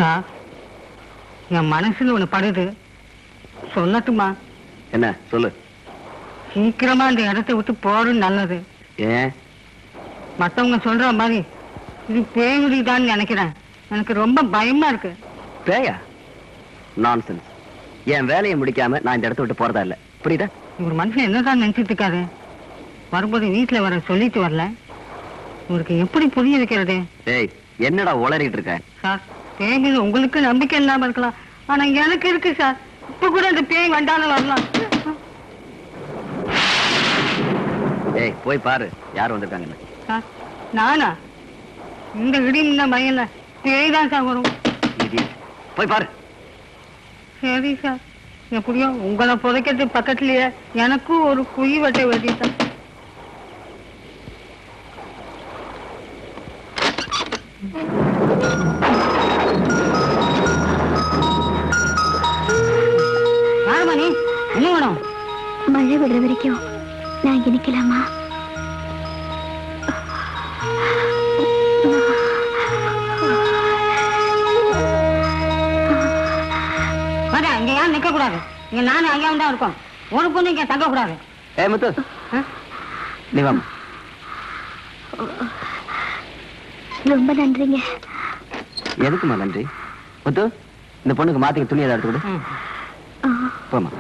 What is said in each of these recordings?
Sir என் மனசுல ஒண்ணு படுது சொல்லட்டுமா என்ன சொல்லு சீக்கிரமா இந்த இடத்தை விட்டு போறது நல்லது ஏன் மத்தவங்க சொல்ற மாதிரி இது பேங்குடிதான்னு நினைக்கிறேன் எனக்கு ரொம்ப பயமா இருக்கு பேயா நான்சென்ஸ் என் வேலையை முடிக்காம நான் இந்த இடத்த விட்டு போறதா இல்ல புரியுதா இவர் மனுஷன் என்னதான் நினைச்சிட்டு இருக்காரு வரும்போது வீட்டுல வர சொல்லிட்டு வரல இவருக்கு எப்படி புரிய வைக்கிறது ஏய் என்னடா உளறிட்டு இருக்க சார் பேய் மீது உங்களுக்கு நம்பிக்கை இல்லாம இருக்கலாம் ஆனா எனக்கு இருக்கு சார் இப்ப கூட இந்த பேய் வந்தாலும் வரலாம் ஏய் போய் பாரு யார் வந்திருக்காங்கன்னு சார் நானா இந்த இடி இந்த மயல்ல பேய் தான் சார் வரும் Idiot. போய் பாரு சரி சார் எப்படியோ உங்களை புதைக்கிறது பக்கத்துலயே எனக்கும் ஒரு குழி வெட்ட வேண்டிய சார் யாரும்மா நீ என்ன வேணும் மழை விடுற வரைக்கும் நான் இங்க நிக்கலாமா வர இங்க யாரும் நிக்க கூடாது இங்க நானும் ஐயாவும் தான் இருக்கோம் ஒரு பொண்ணு இங்க தங்க கூடாது ஏய் முத்து ஆ? நீ வாம்மா ரொம்ப நன்றிங்க எதுக்குமா நன்றி முத்து இந்த பொண்ணுக்கு மாத்திக்க துணி ஏதாவது எடுத்து கொடு ம். ஆ, போமா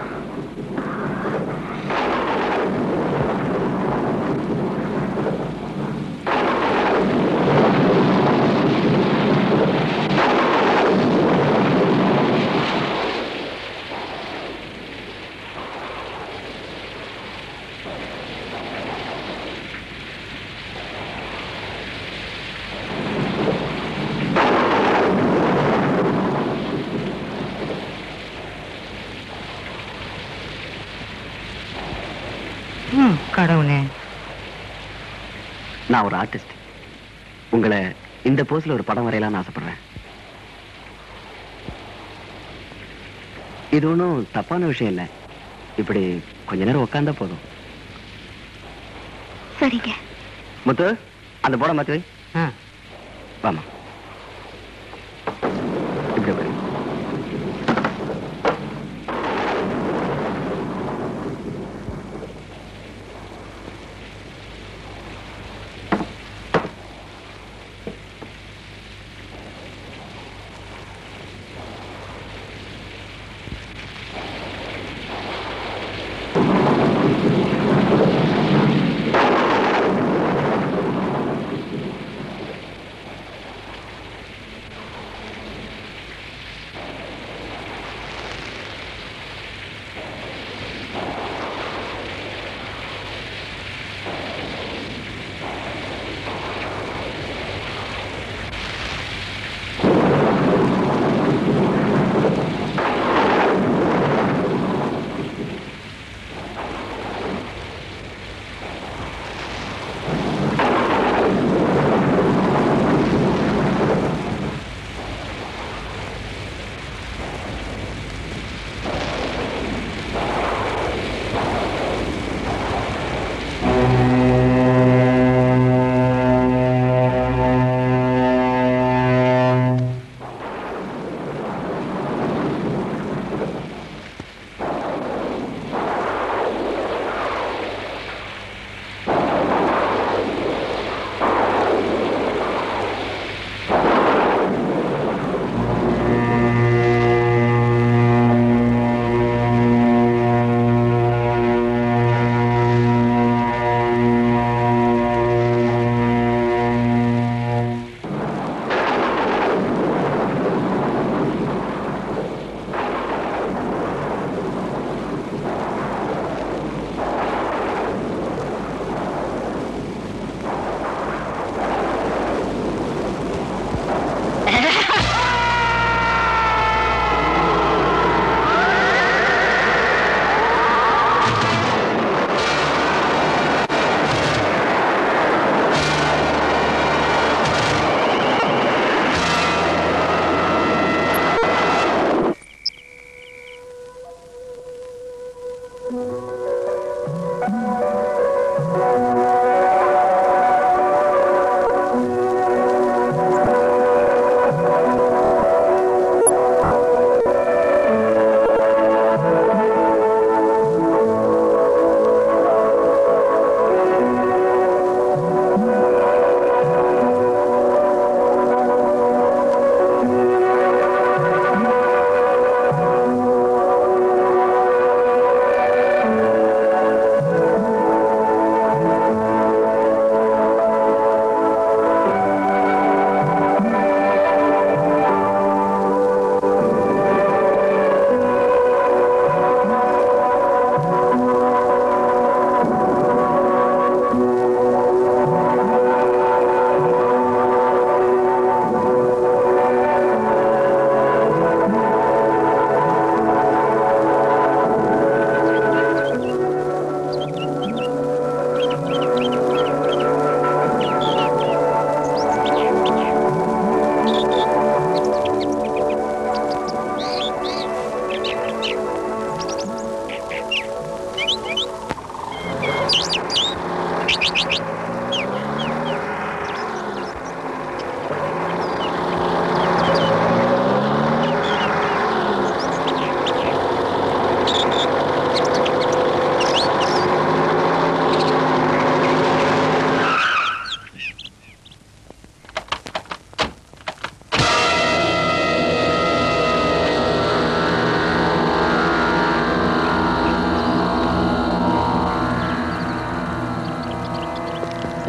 ம், கடவுளே நான் ஒரு ஆர்டிஸ்ட் உங்களை இந்த போஸ்ல ஒரு படம் வரையலாம்னு ஆசைப்படுறேன் இது ஒன்றும் தப்பான விஷயம் இல்லை இப்படி கொஞ்ச நேரம் உட்காந்தா போதும் சரிங்க முத்து அந்த படம் மாத்தி வை ஆ வாமா இப்படி உட்காரு.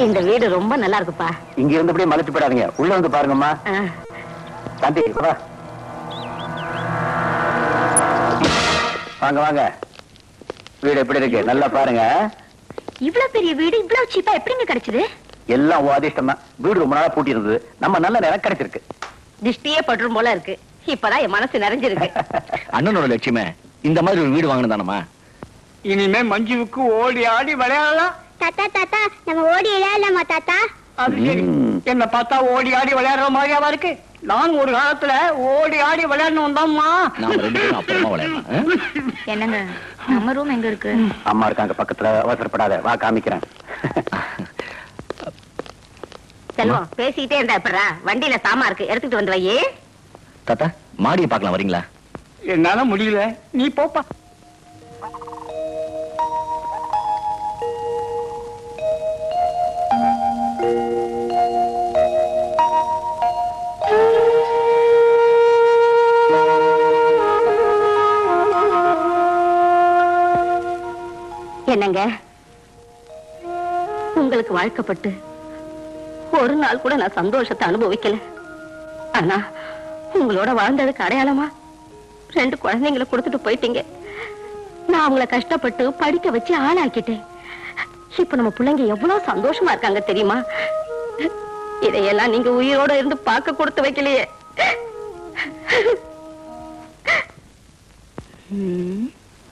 இந்த வீடு ரொம்ப நல்லா இருக்குப்பா இங்க இருந்தபடியே மலைச்சு போயிடாதீங்க உள்ள வந்து பாருங்கம்மா ஆ. சாந்தி வா வாங்க வாங்க வீடு எப்படி இருக்கு நல்லா பாருங்க இவ்வளவு பெரிய வீடு இவ்வளவு சீப்பா எப்படிங்க கிடைச்சது எல்லாம் உன் அதிர்ஷ்டம் தான் வீடு ரொம்ப நாளா பூட்டி இருந்தது நம்ம நல்ல நேரம் கிடைச்சிருக்கு திஷ்டியே பட்டுரும் போல இருக்கு இப்பதான் என் மனசு நிறைஞ்சிருக்கு அண்ணனோட லட்சியமே இந்த மாதிரி ஒரு வீடு வாங்கணும் தானமா இனிமே மஞ்சுவுக்கு ஓடி ஆடி விளையாடலாம் தாத்தா தாத்தா நம்ம ஓடி விளையாடலாமா தாத்தா அது சரி ம். என்ன பார்த்தா ஓடி ஆடி விளையாடுற மாதிரியாவா இருக்கு நான் ஒரு காலத்துல ஓடி ஆடி விளையாடணும் தான்மா நாம ரெண்டு பேரும் அப்புறமா விளையாடலாம் ஆ? என்னங்க நம்ம ரூம் எங்க இருக்கு அம்மா இருக்காங்க பக்கத்துல அவசரப்படாத வா காமிக்கிறேன் செல்வம் பேசிக்கிட்டே இருந்தா எப்படா வண்டியில சாமா இருக்கு எடுத்துட்டு வந்து வையே தாத்தா மாடியை பார்க்கலாம் வரீங்களா என்னால முடியல நீ போப்பா என்னங்க உங்களுக்கு வாழ்க்கப்பட்டு ஒரு நாள் கூட நான் சந்தோஷத்தை அனுபவிக்கல ஆனா உங்களோட வாழ்ந்ததுக்கு அடையாளமா ரெண்டு குழந்தைங்களை கொடுத்துட்டு போயிட்டீங்க நான் அவங்கள கஷ்டப்பட்டு படிக்க வச்சு ஆளாக்கிட்டேன் இப்ப நம்ம பிள்ளைங்க எவ்வளவு சந்தோஷமா இருக்காங்க தெரியுமா இதையெல்லாம் நீங்க உயிரோட இருந்து பார்க்க கொடுத்து வைக்கலையே ம்.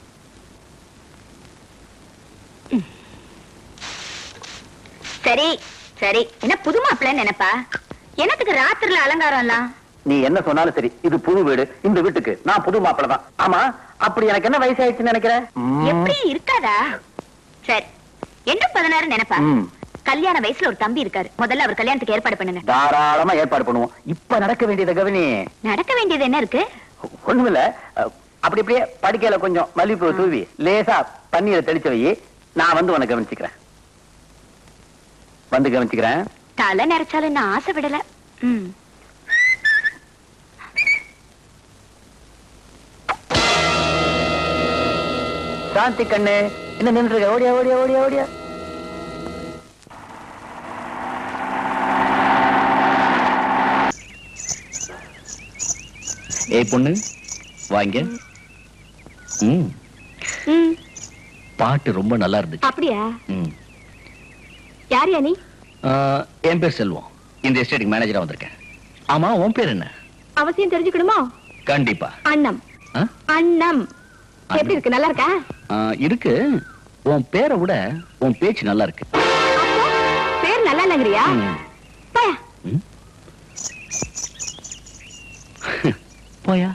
சரி சரி என்ன புது மாப்பிள்ளைன்னு நினைப்பா என்னத்துக்கு ராத்திரில அலங்காரம்லாம் நீ என்ன சொன்னாலும் சரி இது புது வீடு இந்த வீட்டுக்கு நான் புது மாப்பிள தான் ஆமா அப்படி எனக்கு என்ன வயசாயிடுச்சுன்னு நினைக்கிறேன் ம். எப்படி இருக்காதா சரி என்ன பதினாறு நினைப்பா ம். கல்யாண வயசுல ஒரு தம்பி இருக்காரு முதல்ல அவர் கல்யாணத்துக்கு ஏற்பாடு பண்ணுங்க தாராளமா ஏற்பாடு பண்ணுவோம் இப்ப நடக்க வேண்டியது கவனி நடக்க வேண்டியது என்ன இருக்கு ஒண்ணுமில்ல அஹ், அப்படி அப்படியே படுக்கையில கொஞ்சம் மல்லிப்பூ தூவி லேசா தண்ணீரை தெளிச்சு வை நான் வந்து உனக்கு கவனிச்சுக்கிறேன் வந்து கவனிச்சுக்கிறேன் தலை நிறைச்சாலும் நான் ஆசை விடல ம் சாந்தி கண்ணு என்ன நின்று இருக்க ஓடியா ஓடியா ஓடியா ஓடியா ஏய் பொண்ணு வாங்க ம் ம், பாட்டு ரொம்ப நல்லா இருந்துச்சு அப்படியா ம் யார் நீ ஆ, என் பேர் செல்வம் இந்த எஸ்டேட்டுக்கு மேனேஜரா வந்திருக்கேன் ஆமா உன் பேர் என்ன அவசியம் தெரிஞ்சுக்கணுமோ கண்டிப்பா அண்ணம் ஆ? அண்ணம் எப்படி இருக்கு நல்லா இருக்கா ஆ, இருக்கு உன் பேரை விட உன் பேச்சு நல்லா இருக்கு பேர் நல்லா இல்லைங்கிறியா ம். போயா. ம். போயா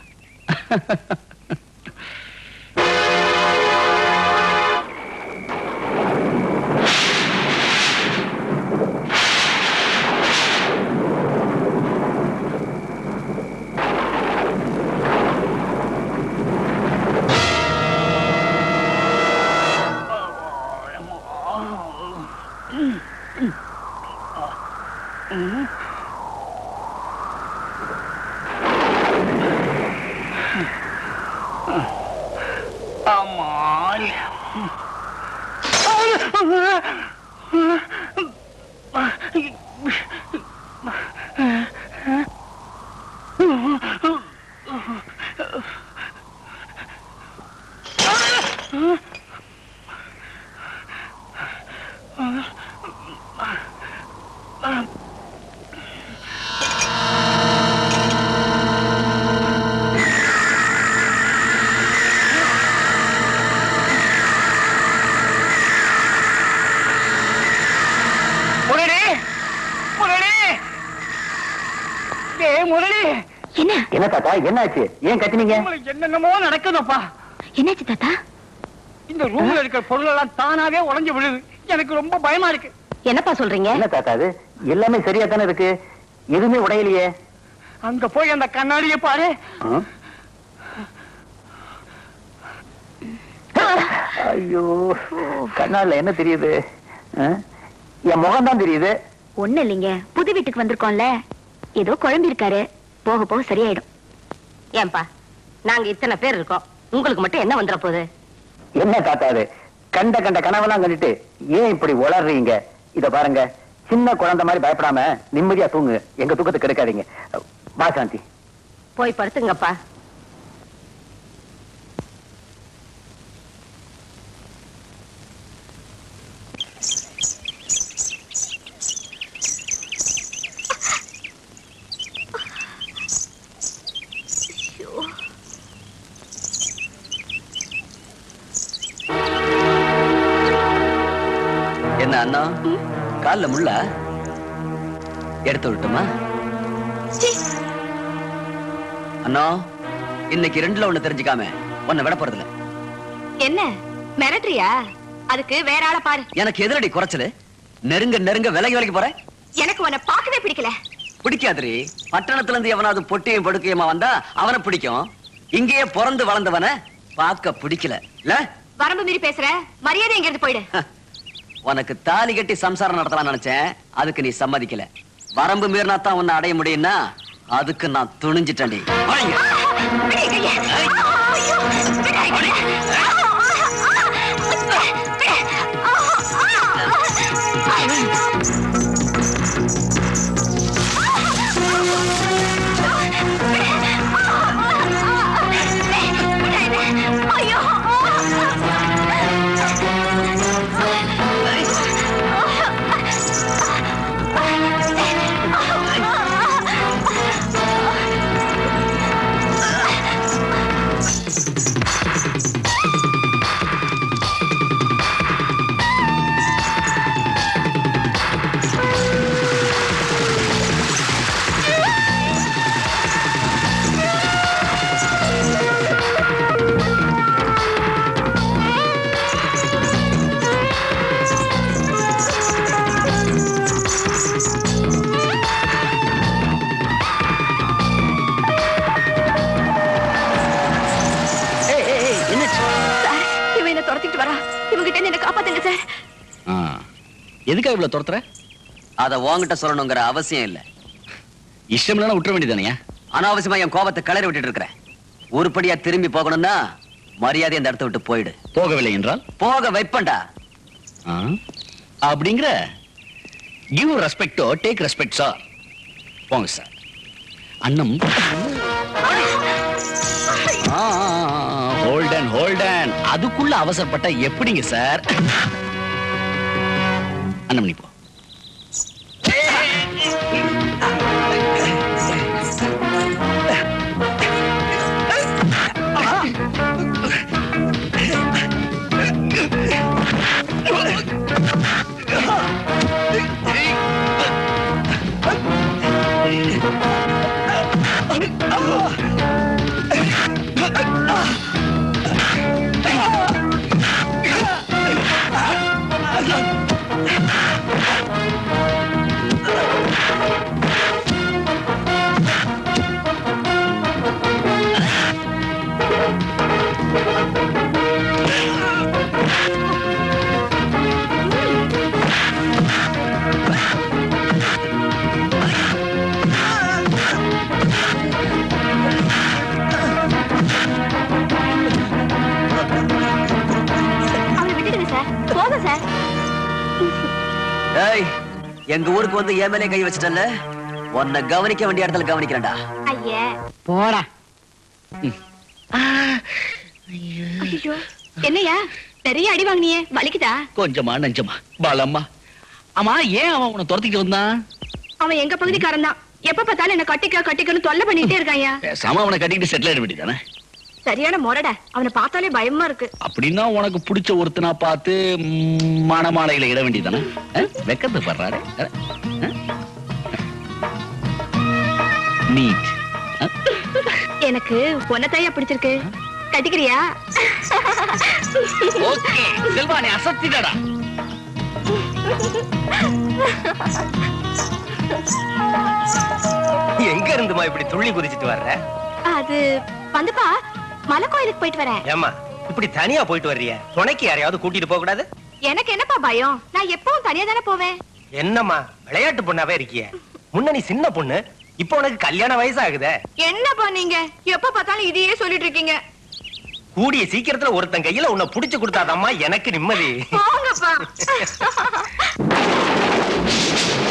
ஆமா முரளி முரளி ஏய் முரளி என்ன என்ன தாத்தா என்னாச்சு ஏன் கத்தினீங்க உங்களுக்கு என்னென்னமோ நடக்குதுப்பா என்னாச்சு தாத்தா இந்த ரூம்ல இருக்கிற பொருள் எல்லாம் தானாவே உடைஞ்சு விழுது எனக்கு ரொம்ப பயமா இருக்கு என்னப்பா சொல்றீங்க என்ன தாத்தா அது எல்லாமே சரியா தானே இருக்கு எதுவுமே உடையலையே அங்க போய் அந்த கண்ணாடியை பாரு ஆ? ஐயோ கண்ணால என்ன தெரியுது ஆ? என் முகம் தான் தெரியுது ஒண்ணு இல்லைங்க புது வீட்டுக்கு வந்திருக்கோம்ல ஏதோ குழம்பி இருக்காரு போக போக சரியாயிடும் ஏன்பா நாங்க இத்தனை பேர் இருக்கோம் உங்களுக்கு மட்டும் என்ன வந்துட போகுது என்ன தாத்தா அது கண்ட கண்ட கனவெல்லாம் கண்டுட்டு ஏன் இப்படி உளறீங்க இத பாருங்க சின்ன குழந்தை மாதிரி பயப்படாம நிம்மதியா தூங்கு எங்க தூக்கத்தை கெடுக்காதீங்க வா சாந்தி போய் படுத்துங்கப்பா என்ன அண்ணா கால்ல முள்ள எடுத்து விட்டுமா அண்ணா இன்னைக்கு ரெண்டுல ஒண்ணு தெரிஞ்சுக்காம உன்னை விட போறதில்ல என்ன மிரட்டுறியா அதுக்கு வேற ஆளை பாரு எனக்கு எதிரடி குறைச்சலு நெருங்க நெருங்க விலகி விலகி போற எனக்கு உன்னை பார்க்கவே பிடிக்கல பிடிக்காதுரி பட்டணத்துல இருந்து எவனாவது பொட்டியும் படுக்கையுமா வந்தா அவனை பிடிக்கும் இங்கேயே பிறந்து வளர்ந்தவன பார்க்க பிடிக்கல இல்ல வரம்பு மீறி பேசுற மரியாதை எங்க இருந்து போயிடு உனக்கு தாலி கட்டி சம்சாரம் நடத்தலாம் நினைச்சேன் அதுக்கு நீ சம்மதிக்கல வரம்பு மீறினா தான் உன்னை அடைய முடியும்னா அதுக்கு நான் துணிஞ்சிட்டேன்டி வாங்க. விடு என் கையை. ஐயோ, விடு என் கையை. ஐயோ ஏய், ஏய், ஏய், என்னாச்சு? சார் இவன் என்ன துரத்திட்டு வரா இவங்கிட்ட இருந்து என்ன காப்பாத்துங்க சார் ஆ, எதுக்காக இவ்வளவு துரத்துற அத உன்கிட்ட சொல்லணுங்கிற அவசியம் இல்ல இஷ்டம் இல்லைன்னா விட்டுற வேண்டியதானே அனாவசியமா என் கோபத்தை கிளறி விட்டுட்டு இருக்கிறேன் உருப்படியா திரும்பி போகணும்னா மரியாதை அந்த இடத்த விட்டு போயிடு போகவில்லை என்றால் போக வைப்பண்டா ஆ? அப்படிங்கிற கிவ் ரெஸ்பெக்டோ டேக் ரெஸ்பெக்ட் சார் போங்க சார் அண்ணம் ஹோல்டன் ஹோல்டன் அதுக்குள்ள அவசரப்பட்ட எப்படிங்க சார் அண்ணம் நீ போ அவனை விட்டுடுங்க சார் போதும் சார் ஏய் எங்க ஊருக்கு வந்து என் மேலே கை வச்சிட்டல உன்னை கவனிக்க வேண்டிய இடத்துல கவனிக்கிறேன்டா ஐயே போடா ஐயோ என்னையா நிறைய அடி வாங்கினியே வலிக்குதா கொஞ்சமா நெஞ்சமா பாலம்மா ஆமா ஏன் அவன் உன்னை துரத்திட்டு வந்தான் அவன் எங்க பகுதிக்காரன் தான் எப்ப பார்த்தாலும் என்ன கட்டிக்க கட்டிக்கன்னு தொல்லை பண்ணிட்டே இருக்காயா பேசாம அவனை கட்டிக்கிட்டு செட்டில் ஆயிட வேண்டியதானே சரியான முரட அவனை பார்த்தாலே பயமா இருக்கு அப்படின்னா உனக்கு பிடிச்ச ஒருத்தனா பார்த்து ம், மணமாலையில இட வேண்டியதானே வெக்கத்து படுறாரு நீட் எனக்கு பொண்ணத்தையா பிடிச்சிருக்கு கட்டிக்கிறியா ஓகே செல்வா நீ அசத்திடடா எங்க இருந்துமா இப்படி துள்ளி குதிச்சிட்டு வர்ற அது வந்துப்பா மலை கோயிலுக்கு போயிட்டு வரேன் ஏமா இப்படி தனியா போயிட்டு வர்றிய துணைக்கு யாரையாவது கூட்டிட்டு போக கூடாது எனக்கு என்னப்பா பயம் நான் எப்பவும் தனியா தானே போவேன் என்னம்மா விளையாட்டு பொண்ணாவே இருக்கிய முன்ன நீ சின்ன பொண்ணு இப்போ உனக்கு கல்யாண வயசாகுதே என்னப்பா நீங்க எப்ப பார்த்தாலும் இதையே சொல்லிட்டு இருக்கீங்க கூடிய சீக்கிரத்துல ஒருத்தன் கையில உன்னை புடிச்சு கொடுத்தாதாம்மா எனக்கு நிம்மதி போங்கப்பா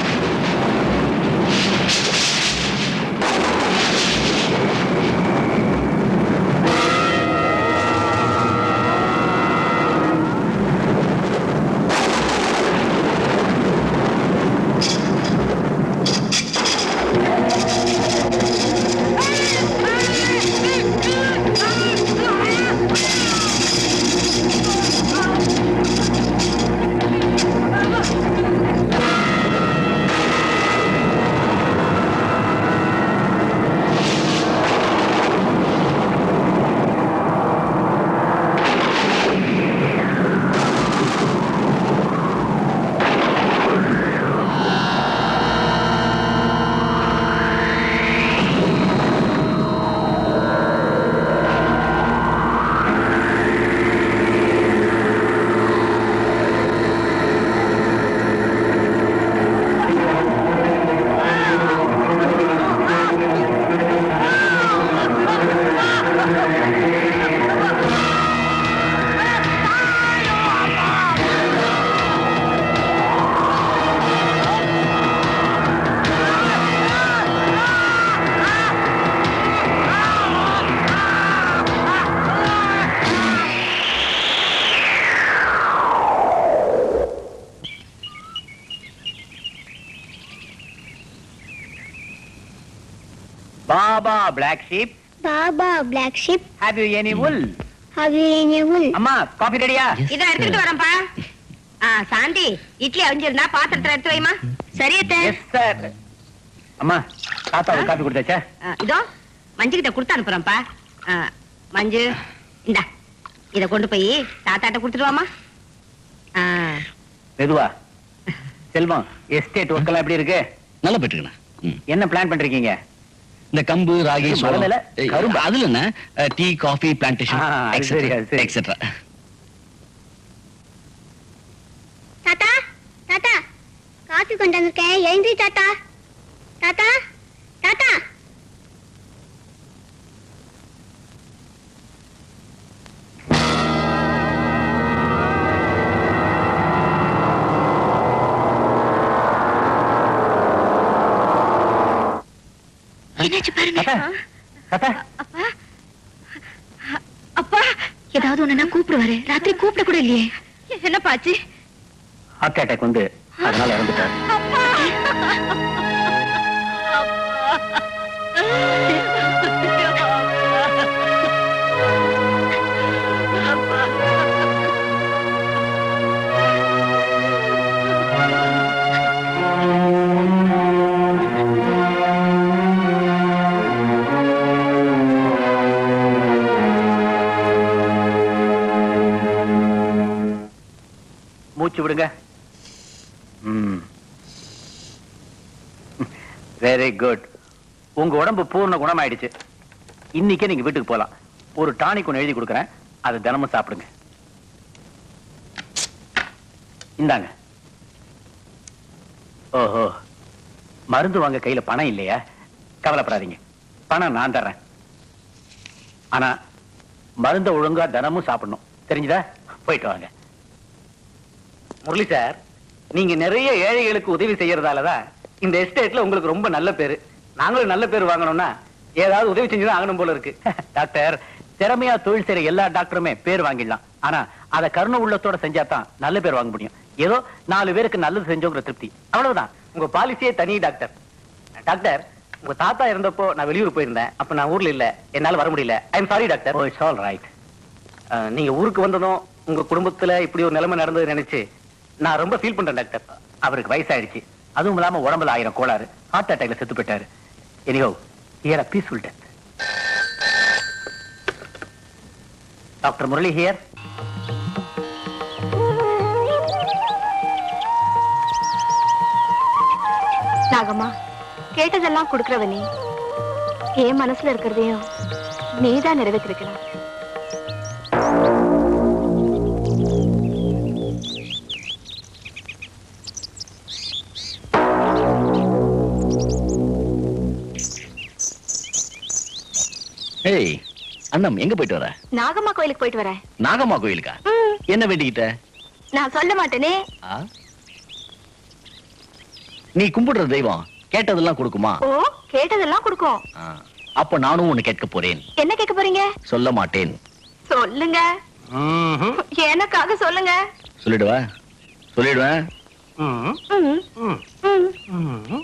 baba black sheep Baba black sheep, have you any wool have you any wool? அம்மா காஃபி ரெடியா இத எடுத்துட்டு வரேன்ப்பா ஆ சாந்தி இட்லி அவிஞ்சிருந்தா பாத்திரத்துல எடுத்து வைமா சரியத்த எஸ் சார் அம்மா தாத்தாவுக்கு காஃபி கொடுத்தாச்சா இதோ மஞ்சு கிட்ட கொடுத்து அனுப்புறேன்ப்பா ஆ, மஞ்சு இந்தா இத கொண்டு போய் தாத்தாட்ட கொடுத்துட்டு வாமா ஆ, மெதுவா செல்வம் எஸ்டேட் ஒர்க் எல்லாம் எப்படி இருக்கு நல்லா போயிட்டுருக்கண்ணா ம். என்ன பிளான் பண்றீங்க இந்த கம்பு ராகி இது சோளம் மலையில ஏய், கரும்பு. அதுல என்ன டீ காஃபி பிளான்டேஷன் ஆ, அது சரி, அது சரி. எக்ஸெட்ரா தாத்தா தாத்தா காஃபி கொண்டு வந்திருக்கேன் எழுந்தி தாத்தா தாத்தா தாத்தா என்னாச்சு பாருங்க தாத்தா தாத்தா அப்பா ஏதாவது ஒண்ணுனா கூப்பிடுவாரு ராத்திரி கூப்பிட கூட இல்லையே என்னப்பாச்சு ஹார்ட் அட்டாக் வந்து அதனால இறந்துட்டார் மூச்சு விடுங்க வெரி குட் உங்க உடம்பு பூர்ண குணமாயிடுச்சு இன்னைக்கே நீங்க வீட்டுக்கு போலாம் ஒரு டானிக் ஒன்று எழுதி கொடுக்குறேன் அதை தினமும் சாப்பிடுங்க இந்தாங்க ஓஹோ மருந்து வாங்க கையில பணம் இல்லையா கவலைப்படாதீங்க பணம் நான் தர்றேன் ஆனா மருந்த ஒழுங்கா தினமும் சாப்பிடணும் தெரிஞ்சுதா போயிட்டு வாங்க முரளி சார் நீங்க நிறைய ஏழைகளுக்கு உதவி செய்யறதாலதான் இந்த எஸ்டேட்ல உங்களுக்கு ரொம்ப நல்ல பேரு நாங்களும் நல்ல பேர் வாங்கணும்னா ஏதாவது உதவி செஞ்சுதான் ஆகணும் போல இருக்கு டாக்டர் திறமையா தொழில் செய்யற எல்லா டாக்டருமே பேர் வாங்கிடலாம் ஆனா அத கருணை உள்ளத்தோட செஞ்சா தான் நல்ல பேர் வாங்க முடியும் ஏதோ நாலு பேருக்கு நல்லது செஞ்சோங்கிற திருப்தி அவ்வளவுதான் உங்க பாலிசியே தனி டாக்டர் டாக்டர் உங்க தாத்தா இருந்தப்போ நான் வெளியூர் போயிருந்தேன் அப்ப நான் ஊர்ல இல்ல என்னால வர முடியல I am sorry doctor oh it's all right நீங்க ஊருக்கு வந்ததும் உங்க குடும்பத்துல இப்படி ஒரு நிலைமை நடந்தது நினைச்சு நான் ரொம்ப ஃபீல் பண்றேன் டாக்டர் அவருக்கு வயசாயிடுச்சு அதுவும் இல்லாம உடம்புல ஆயிரம் கோளாறு ஹார்ட் அட்டாக்ல செத்து போயிட்டாரு anyhow here a peaceful death doctor Murali here Nagamma கேட்டதெல்லாம் கொடுக்கறவ நீ என் மனசுல இருக்கிறதையும் நீதான் நிறைவேற்றிருக்கலாம் ஏய் அண்ணம் எங்க போயிட்டு வர நாகம்மா கோயிலுக்கு போயிட்டு வரேன் நாகம்மா கோயிலுக்கா ம், என்ன வேண்டிக்கிட்ட நான் சொல்ல மாட்டேனே ஆ? நீ கும்பிடுற தெய்வம் கேட்டதெல்லாம் கொடுக்குமா ஓ கேட்டதெல்லாம் கொடுக்கும் ஆ. அப்ப நானும் ஒண்ணு கேட்க போறேன் என்ன கேட்க போறீங்க சொல்ல மாட்டேன் சொல்லுங்க எனக்காக சொல்லுங்க சொல்லிடுவா சொல்லிடுவேன் ம், ம்.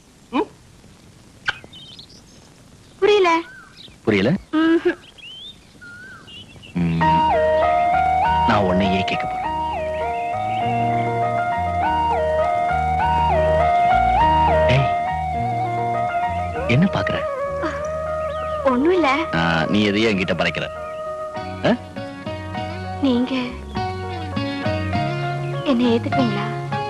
புரியல புரியல ம்ஹும். ம். நான் உன்னையே கேட்க போறேன் ஏய், என்ன பாக்குற ஒண்ணும் இல்ல ஆ, நீ எதையோ என்கிட்ட பறைக்கிற ஆ? நீங்க என்ன ஏத்துக்குவீங்களா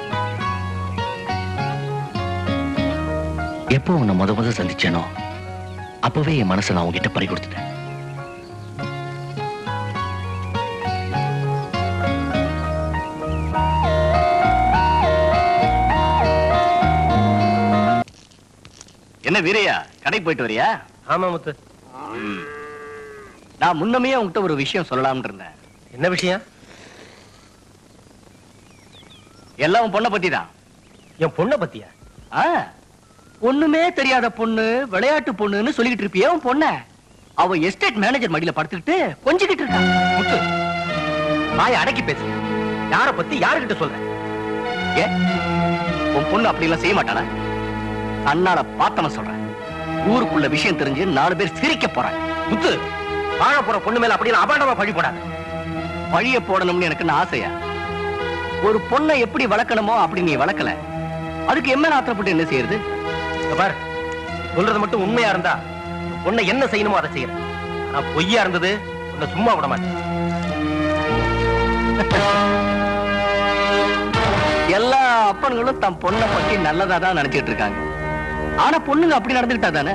எப்போ உன்னை முத முத சந்திச்சேனோ அப்பவே என் மனசை நான் உன்கிட்ட பறி கொடுத்துட்டேன் என்ன வீரையா கடைக்கு போயிட்டு வரியா ஆமா முத்து நான் முன்னமே உன்கிட்ட ஒரு விஷயம் சொல்லலாம்னு இருந்தேன் என்ன விஷயம் எல்லாம் உன் பொண்ணை பத்தி தான் என் பொண்ணை பத்தியா ஒண்ணுமே தெரியாத பொண்ணு விளையாட்டு பொண்ணுன்னு சொல்லிக்கிட்டு இருப்பியே உன் பொண்ண அவ எஸ்டேட் மேனேஜர் மடியில படுத்துக்கிட்டு கொஞ்சிக்கிட்டு இருக்கா முத்து வாயை அடக்கி பேசு யார பத்தி யாருகிட்ட சொல்ற ஏன் உன் பொண்ணு அப்படி எல்லாம் செய்ய மாட்டாளா அண்ணால பார்த்தவன் சொல்றேன் ஊருக்குள்ள விஷயம் தெரிஞ்சு நாலு பேர் சிரிக்க போறாங்க முத்து வாழ போற பொண்ணு மேல அப்படியே அபாண்டமா பழி போடாத வழிய போடணும்னு எனக்கு ஆசையா ஒரு பொண்ணை எப்படி வளர்க்கணுமோ அப்படி நீ வளர்க்கல அதுக்கு எம்ம ஆத்திரப்பட்டு என்ன செய்யறது இங்க பாரு சொல்றது மட்டும் உண்மையா இருந்தா பொண்ணை என்ன செய்யணுமோ அதை செய்யறேன் ஆனா பொய்யா இருந்தது உன்னை சும்மா விட மாட்டேன் எல்லா அப்பன்களும் தன் பொண்ணை பத்தி நல்லதா தான் நினைச்சிட்டு இருக்காங்க ஆனா பொண்ணுங்க அப்படி நடந்துக்கிட்டா தானே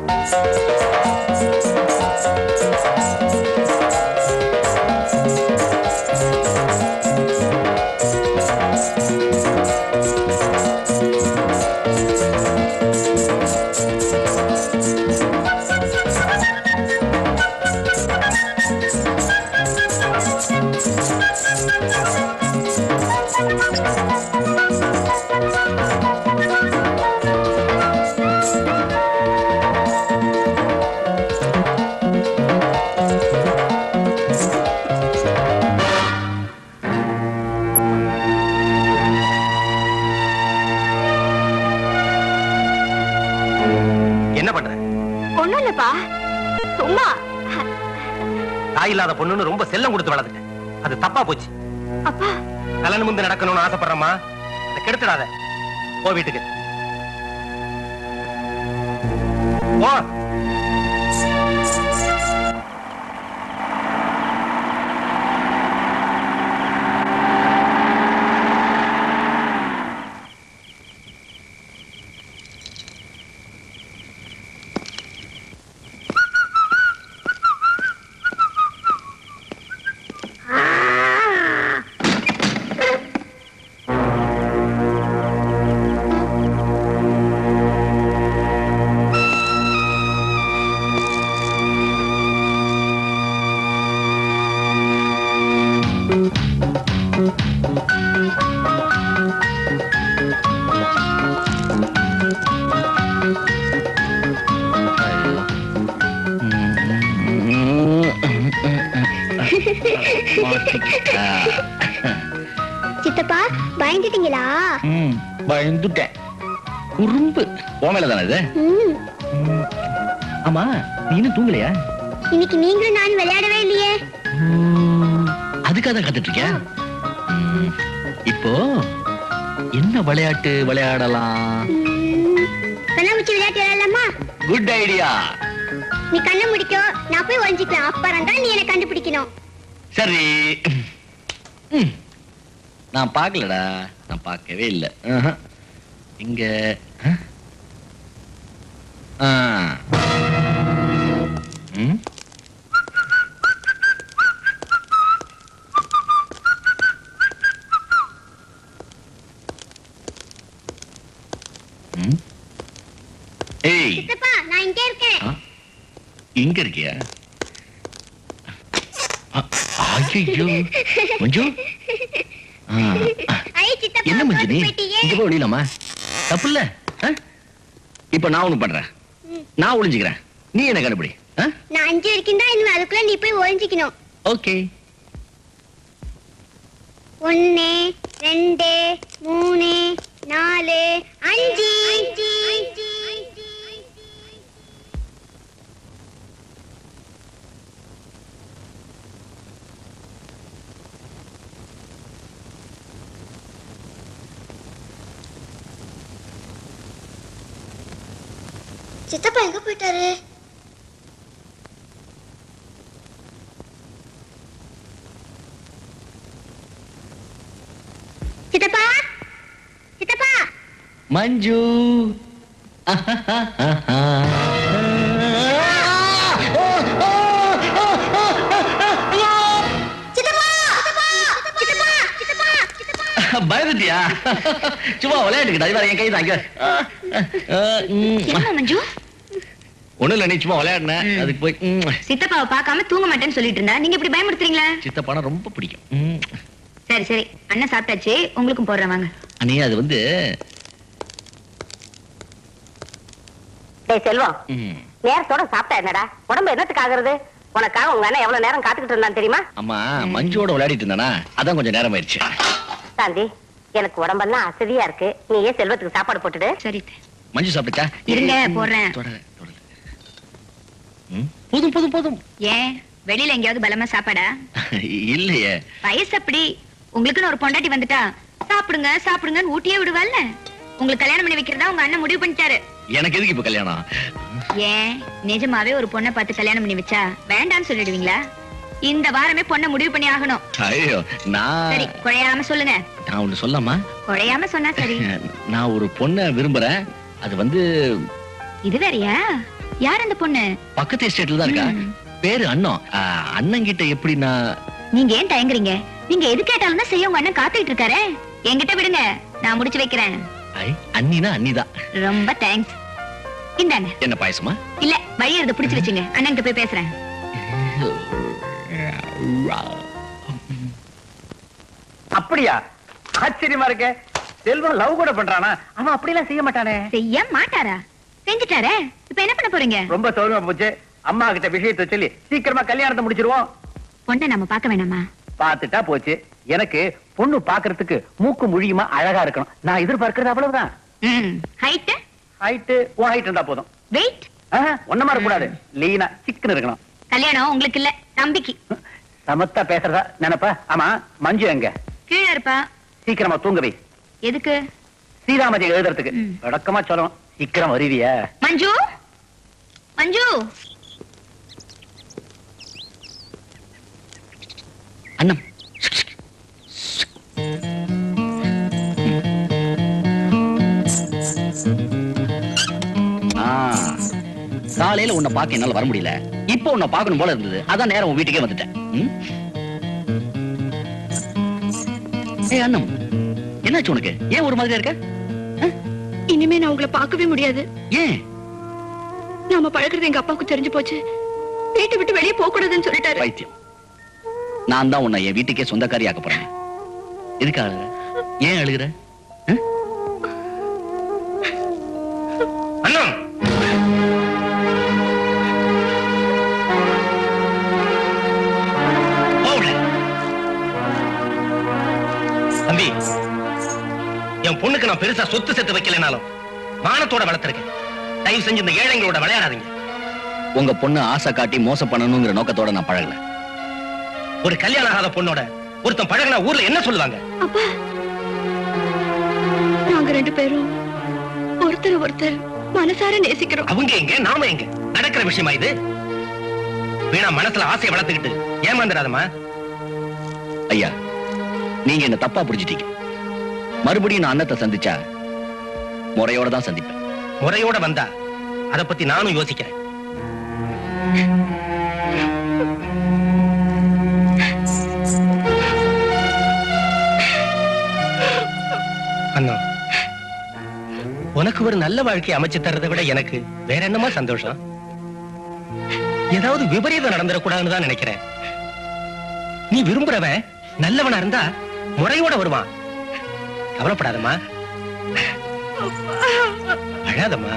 என்ன பண்ற ஒண்ணும் இல்லப்பா சும்மா தாய் இல்லாத பொண்ணுன்னு ரொம்ப செல்லம் கொடுத்து வளர்த்துட்டேன் அது தப்பா போச்சு அப்பா கல்யாணம் முந்து நடக்கணும்னு ஆசைப்படுறமா அதை கெடுத்துடாத போ வீட்டுக்கு போ சித்தப்பா பயந்துட்டீங்களா ம், பயந்துட்டேன் குறும்பு ஓமையில தானே இது ம் ம். ஆமா நீ இன்னும் தூங்கலையா இன்னைக்கு நீங்களும் நானும் விளையாடவே இல்லையே ம், அதுக்காக தான் கத்துட்டு இருக்கியா ம், இப்போ என்ன விளையாட்டு விளையாடலாம் ம், கண்ணாமூச்சி விளையாட்டு விளையாடலாமா குட் ஐடியா நீ கண்ணை முடிக்கோ நான் போய் ஒழிஞ்சுக்கலாம் அப்புறம் தான் நீ என்ன கண்டுபிடிக்கணும் சரி ம். நான் பார்க்கலடா நான் பார்க்கவே இல்லை ஆஹா. இங்க ஆ? ஆ. ம். ம். ஏய் சித்தப்பா நான் இங்கே இருக்கேன் ஆ? இங்க இருக்கியா ஐயோ மஞ்சு ஆ, ஆ. ஐ சித்தப்பா என்ன மஞ்சு நீ தோத்து போயிட்டியே. இங்க போய் ஒளியலாமா தப்பு இல்ல இப்ப நான் ஒண்ணு பண்றேன் ம். நான் ஒளிஞ்சுக்கிறேன் நீ என்ன கண்டுபிடி நான் அஞ்சு வரைக்கும் தான் இனிமே அதுக்குள்ள நீ போய் ஒழிஞ்சிக்கணும் ஓகே ஒன்னு ரெண்டு மூணு நாலு அஞ்சு சித்தப்பா எங்க போயிட்டாரு சித்தப்பா சித்தப்பா மஞ்சு சித்தப்பா சித்தப்பா சித்தப்பா சித்தப்பா சித்தப்பா பயந்துட்டியா சும்மா விளையாட்டுக்கிட்டா இவர என் கை தாங்க என்ன மஞ்சு ஒண்ணும் இல்ல நீ சும்மா விளையாடுன அதுக்கு போய் ம். சித்தப்பாவை பார்க்காம தூங்க மாட்டேன்னு சொல்லிட்டு இருந்தா நீங்க இப்படி பயமுறுத்துறீங்களா சித்தப்பானா ரொம்ப பிடிக்கும் ம். சரி சரி அண்ணன் சாப்பிட்டாச்சு உங்களுக்கும் போடுறேன் வாங்க அண்ணி அது வந்து டேய் செல்வம் ம். நேரத்தோட சாப்பிட்டா என்னடா உடம்பு என்னத்துக்கு ஆகுறது உனக்காக உங்க அண்ணன் எவ்வளவு நேரம் காத்துக்கிட்டு இருந்தான் தெரியுமா அம்மா மஞ்சுவோட விளையாடிட்டு இருந்தானா அதான் கொஞ்சம் நேரம் ஆயிடுச்சு சாந்தி எனக்கு உடம்பெல்லாம் அசதியா இருக்கு நீ ஏன் செல்வத்துக்கு சாப்பாடு போட்டுடு சரி மஞ்சு சாப்பிட்டுச்சா இருங்க, போடுறேன். தொடர தொடர ம், போதும் போதும் போதும் ஏன் வெளியில எங்கேயாவது பலமா சாப்பாடா இல்லையே வயசு அப்படி உங்களுக்குன்னு ஒரு பொண்டாட்டி வந்துட்டா சாப்பிடுங்க சாப்பிடுங்கன்னு ஊட்டியே விடுவாள்ல உங்களுக்கு கல்யாணம் பண்ணி வைக்கிறதா உங்க அண்ணன் முடிவு பண்ணிட்டாரு எனக்கு எதுக்கு இப்ப கல்யாணம் ஏன் நிஜமாவே ஒரு பொண்ணை பார்த்து கல்யாணம் பண்ணி வச்சா வேண்டாம்னு சொல்லிடுவீங்களா இந்த வாரமே பொண்ணை முடிவு பண்ணி ஆகணும் ஐயோ நான் சரி குழையாம சொல்லுங்க நான் ஒண்ணு சொல்லாமா குழையாம சொன்னா சரி நான் ஒரு பொண்ணை விரும்புறேன் அது வந்து இது வேறயா யார் அந்த பொண்ணு பக்கத்து எஸ்டேட்ல தான் இருக்கா ம். பேரு அண்ணன் அண்ணன் கிட்ட எப்படி நான் நீங்க ஏன் தயங்குறீங்க நீங்க எது கேட்டாலும் தான் செய்ய உங்க அண்ணன் காத்துக்கிட்டு இருக்காரே என்கிட்ட விடுங்க நான் முடிச்சு வைக்கிறேன் ஐ, அண்ணினா அண்ணிதான் ரொம்ப தேங்க்ஸ் இந்தாங்க என்ன பாயசமா இல்ல வழி எடுத்து பிடிச்சு வச்சுங்க அண்ணன்கிட்ட போய் பேசுறேன் அப்படியா ஆச்சரியமா இருக்க செல்வம் லவ் கூட பண்றானா அவன் அப்படிலாம் செய்ய மாட்டானே செய்ய மாட்டாரா செஞ்சுட்டாரே இப்ப என்ன பண்ண போறீங்க ரொம்ப சௌரியமா போச்சு அம்மா கிட்ட விஷயத்தை சொல்லி சீக்கிரமா கல்யாணத்தை முடிச்சிருவோம் பொண்ணை நம்ம பார்க்க வேணாமா பார்த்துட்டா போச்சு எனக்கு பொண்ணு பாக்குறதுக்கு மூக்கு முழியுமா அழகா இருக்கணும் நான் எதிர்பார்க்கறது அவ்வளவுதான் ஹைட் ஹைட்டு உன் ஹைட் இருந்தா போதும் வெயிட் ஆஹா, ஒன்னமா இருக்க கூடாது லீனா சிக்கன் இருக்கணும் கல்யாணம் உங்களுக்கு இல்ல தம்பிக்கு சமத்தா பேசுறதா நினைப்பா ஆமா மஞ்சு எங்க கீழே இருப்பா சீக்கிரமா தூங்க வை எதுக்கு ஸ்ரீராமதி எழுதுறதுக்கு ம். விளக்கமா சொல்லணும் சீக்கிரம் வருவியா மஞ்சு மஞ்சு அண்ணன் ஆ, காலையில உன்னை பார்க்க என்னால வர முடியல இப்போ உன்னை பார்க்கணும் போல இருந்தது அதான் நேரம் உன் வீட்டுக்கே வந்துட்டேன் ம்? ஏய் அண்ணம் என்னாச்சு உனக்கு ஏன் ஒரு மாதிரியா இருக்க இனிமே நான் உங்களை பார்க்கவே முடியாது ஏன் நாம பழகுறது எங்க அப்பாவுக்கு தெரிஞ்சு போச்சு வீட்டை விட்டு வெளியே போக கூடாதுன்னு சொல்லிட்டாரு பைத்தியம் நான் தான் உன்னை என் வீட்டுக்கே சொந்தக்காரி ஆக்க போறேன் எதுக்கு அழுகுற ஏன் அழுகுற ஆ? அண்ணன் போ உள்ள. தம்பி என் பொண்ணுக்கு நான் பெருசா சொத்து சேர்த்து வைக்கலனாலும் மானத்தோட வளர்த்திருக்கேன் தயவு செஞ்சு இந்த ஏழைங்களோட விளையாடாதீங்க உங்க பொண்ணு ஆசை காட்டி மோசம் பண்ணணுங்கிற நோக்கத்தோட நான் பழகல ஒரு கல்யாணம் ஆகாத பொண்ணோட ஒருத்தன் பழகுனா ஊர்ல என்ன சொல்லுவாங்க அப்பா நாங்க ரெண்டு பேரும் ஒருத்தர் ஒருத்தர் மனசார நேசிக்கிறோம் அவங்க எங்க நாம எங்க நடக்கிற விஷயமா இது வீணா மனசுல ஆசையை வளர்த்துக்கிட்டு ஏமாந்துடாதம்மா ஐயா நீங்க என்ன தப்பா புரிஞ்சிட்டீங்க மறுபடியும் நான் அன்னத்தை சந்திச்சா முறையோட தான் சந்திப்பேன் முறையோட வந்தா அத பத்தி நானும் யோசிக்கிறேன் அண்ணா உனக்கு ஒரு நல்ல வாழ்க்கை அமைச்சு தர்றதை விட எனக்கு வேற என்னமா சந்தோஷம் ஏதாவது விபரீதம் நடந்துடக்கூடாதுன்னு தான் நினைக்கிறேன் நீ விரும்புறவன் நல்லவனா இருந்தா முறையோட வருவான் கவலைப்படாதம்மா அழாதம்மா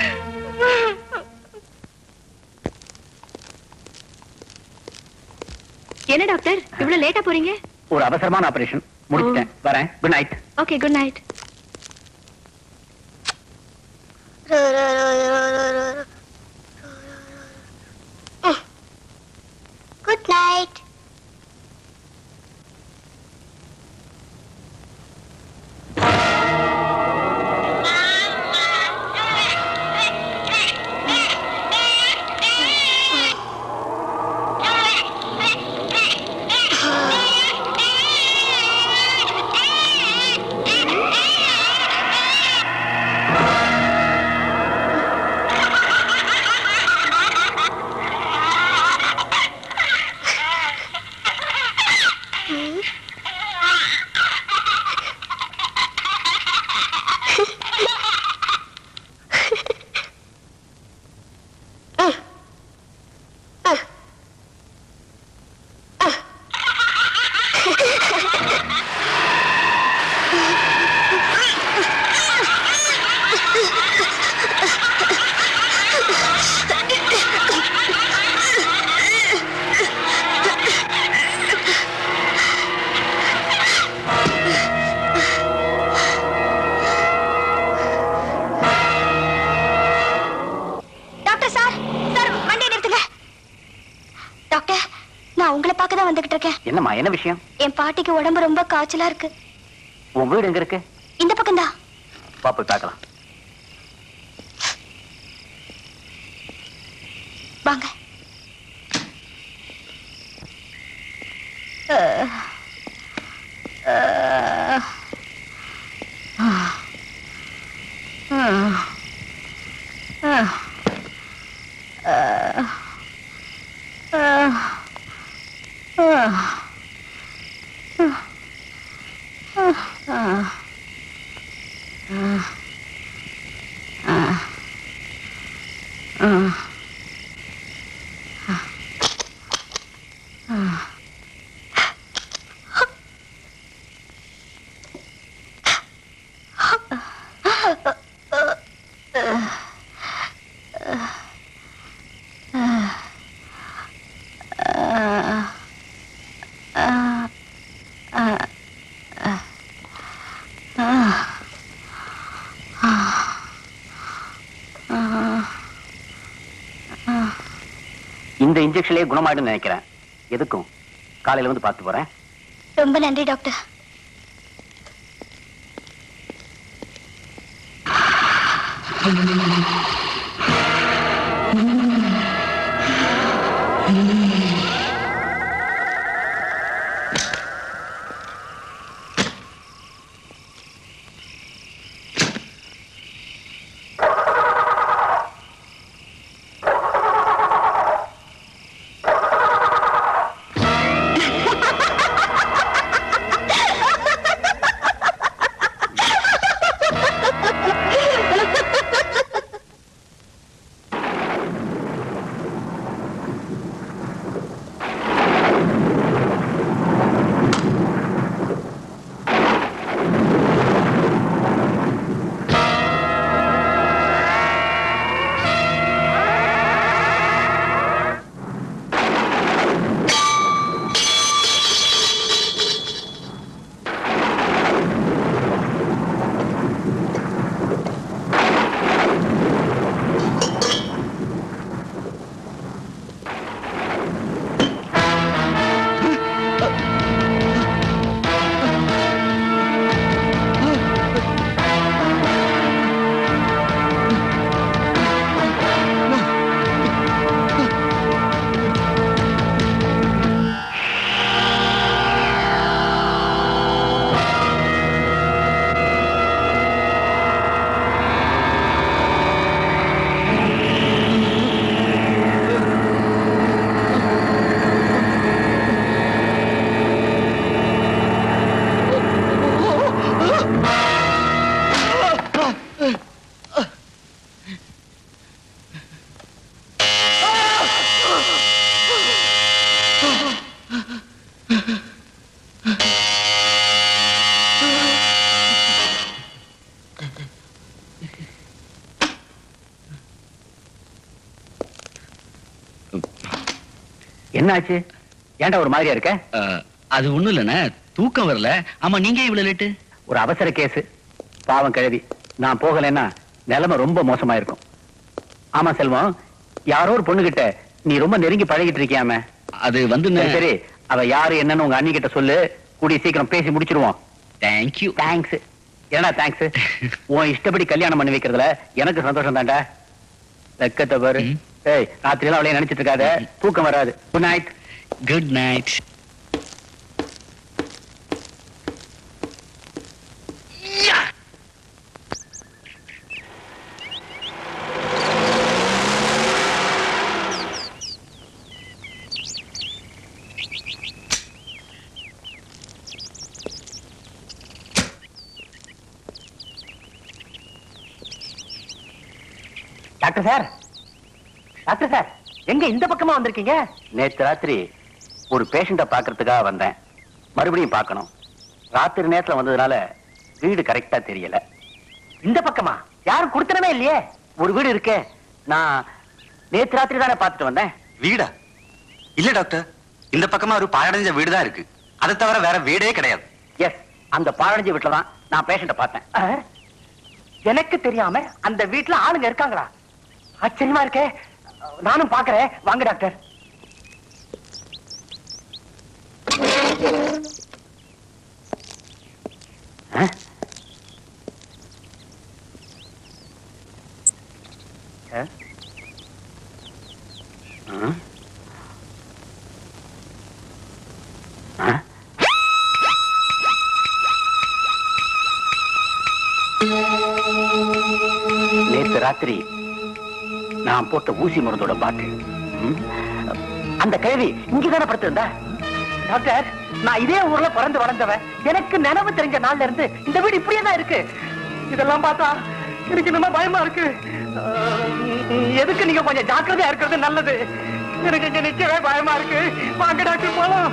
என்ன டாக்டர் இவ்வளவு லேட்டா போறீங்க ஒரு அவசரமான ஆபரேஷன் முடிச்சிட்டேன் வரேன் good night okay good night good night தான் வந்துகிட்டு இருக்கேன் என்னம்மா என்ன விஷயம் என் பாட்டிக்கு உடம்பு ரொம்ப காய்ச்சலா இருக்கு உன் வீடு எங்க இருக்கு இந்த பக்கம் தான் வா போய் பார்க்கலாம் வாங்க இந்த இன்ஜெக்ஷன்லயே குணமாயிடும் நினைக்கிறேன் எதுக்கும் காலையில வந்து பார்த்து போறேன் ரொம்ப நன்றி டாக்டர் என்ன ஆச்சு ஏன்டா ஒரு மாதிரியா இருக்க அஹ், அது ஒண்ணும் இல்லண்ணே தூக்கம் வரல ஆமா நீங்க ஏன் இவ்வளவு லேட்டு ஒரு அவசர கேஸ் பாவம் கிழவி நான் போகலைன்னா நிலைமை ரொம்ப மோசமா இருக்கும் ஆமா செல்வம் யாரோ ஒரு பொண்ணுகிட்ட நீ ரொம்ப நெருங்கி பழகிட்டு இருக்கியாமே அது வந்து சரி, சரி அவ யாரு என்னன்னு உங்க அண்ணி கிட்ட சொல்லு கூடிய சீக்கிரம் பேசி முடிச்சிருவோம் தேங்க்யூ தேங்க்ஸ் என்னடா தேங்க்ஸ் உன் இஷ்டப்படி கல்யாணம் பண்ணி வைக்கிறதுல எனக்கு சந்தோஷம் தான்டா வெக்கத்தை பாரு ம். ஏய் ராத்திரி எல்லாம் அவளைய நினைச்சிட்டு இருக்காத தூக்கம் வராது good night good night doctor sir doctor sir எங்க இந்த பக்கமா வந்திருக்கீங்க நேத்து ராத்திரி ஒரு பேஷண்ட பாக்குறதுக்காக வந்தேன் மறுபடியும் பார்க்கணும் ராத்திரி நேரத்துல வந்ததுனால வீடு கரெக்டா தெரியல இந்த பக்கமா யாரும் கொடுத்தனமே இல்லையே ஒரு வீடு இருக்கே நான் நேத்து ராத்திரி தானே பார்த்துட்டு வந்தேன் வீடா இல்ல டாக்டர் இந்த பக்கமா ஒரு பாழடைஞ்ச வீடு தான் இருக்கு அதை தவிர வேற வீடே கிடையாது எஸ் அந்த பாழஞ்சி வீட்டுல தான் நான் பேஷண்ட பார்த்தேன் எனக்கு தெரியாம அந்த வீட்டுல ஆளுங்க இருக்காங்களா ஆச்சரியமா இருக்கே நானும் பாக்குறேன் வாங்க டாக்டர் ஆ? ஆ? ஆ? ஆ? நேத்து ராத்திரி நான் போட்ட ஊசி மருந்தோட பாட்டு ம்? அந்த கேள்வி இங்கதானே படுத்திருந்தா டாக்டர் நான் இதே ஊர்ல பிறந்து வளர்ந்தவன் எனக்கு நினைவு தெரிஞ்ச நாள்ல இருந்து இந்த வீடு இப்படியே தான் இருக்கு இதெல்லாம் பார்த்தா எனக்கு என்னமோ பயமா இருக்கு அஹ், எதுக்கு நீங்க கொஞ்சம் ஜாக்கிரதையா இருக்கிறது நல்லது எனக்கு இங்க நிக்கவே பயமா இருக்கு வாங்க டாக்டர் போலாம்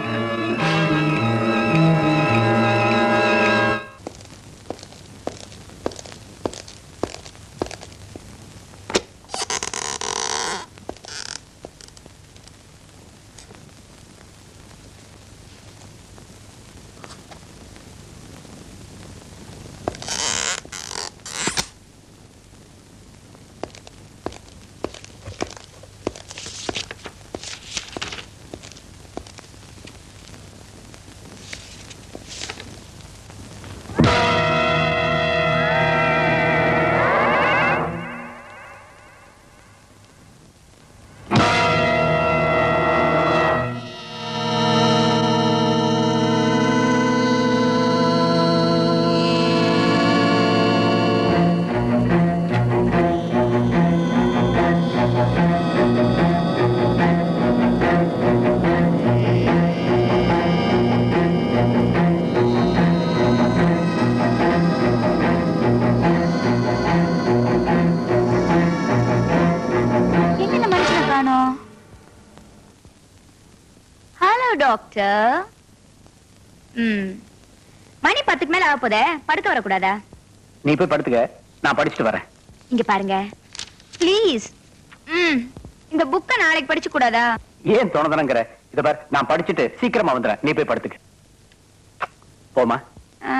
எங்க இந்த மனுஷனை காணோம் ஹலோ டாக்டர் ம் மணி பத்துக்கு மேல ஆக போதே படுக்க வரக்கூடாதா நீ போய் படுத்துக்க நான் படிச்சுட்டு வரேன் இங்க பாருங்க ப்ளீஸ் ம் இந்த புக்கை நாளைக்கு படிச்சு கூடாதா ஏன் தோணுதனங்கிற இத பார் நான் படிச்சுட்டு சீக்கிரமா வந்துடுறேன் நீ போய் படுத்துக்க போமா ஆ,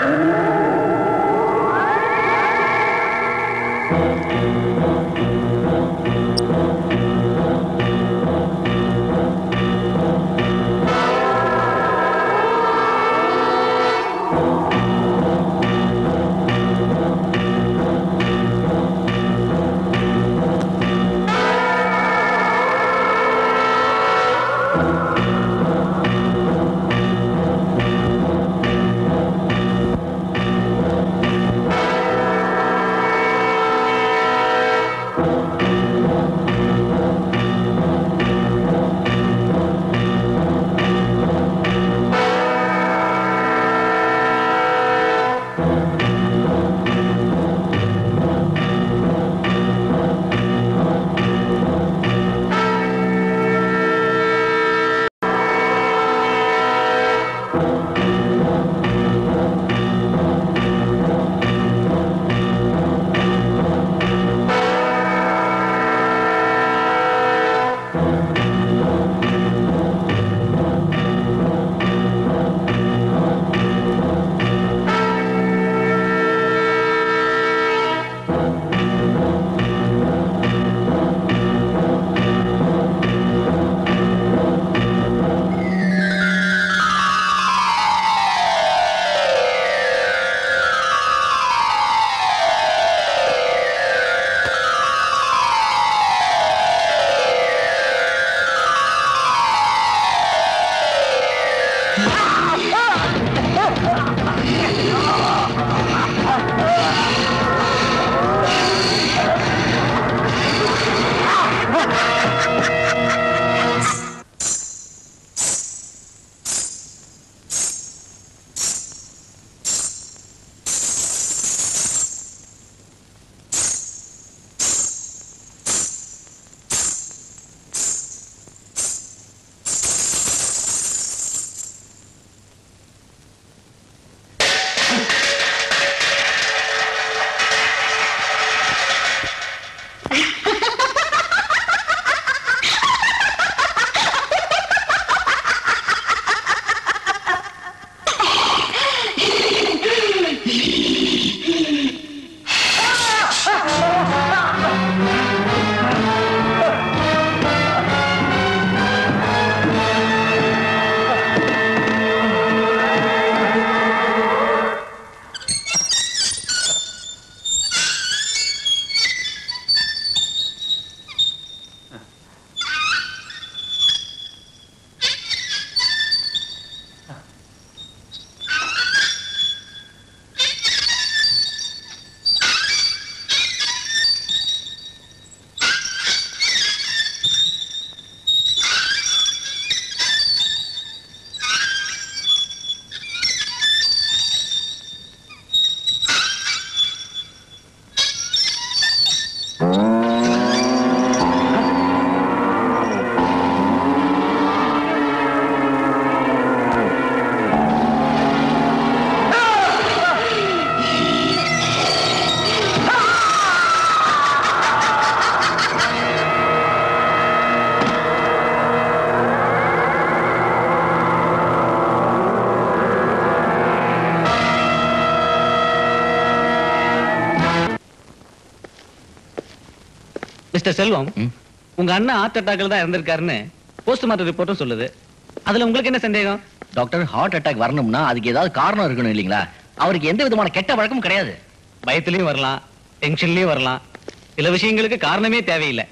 மிஸ்டர் செல்வம் ம். உங்க அண்ணன் ஹார்ட் அட்டாக்ல தான் இறந்திருக்காருன்னு போஸ்ட்மார்ட்டம் ரிப்போர்ட்டும் சொல்லுது அதுல உங்களுக்கு என்ன சந்தேகம் டாக்டர் ஹார்ட் அட்டாக் வரணும்னா அதுக்கு ஏதாவது காரணம் இருக்கணும் இல்லைங்களா அவருக்கு எந்த விதமான கெட்ட வழக்கமும் கிடையாது பயத்திலயும் வரலாம் டென்ஷன்லயும் வரலாம் சில விஷயங்களுக்கு காரணமே தேவையில்லை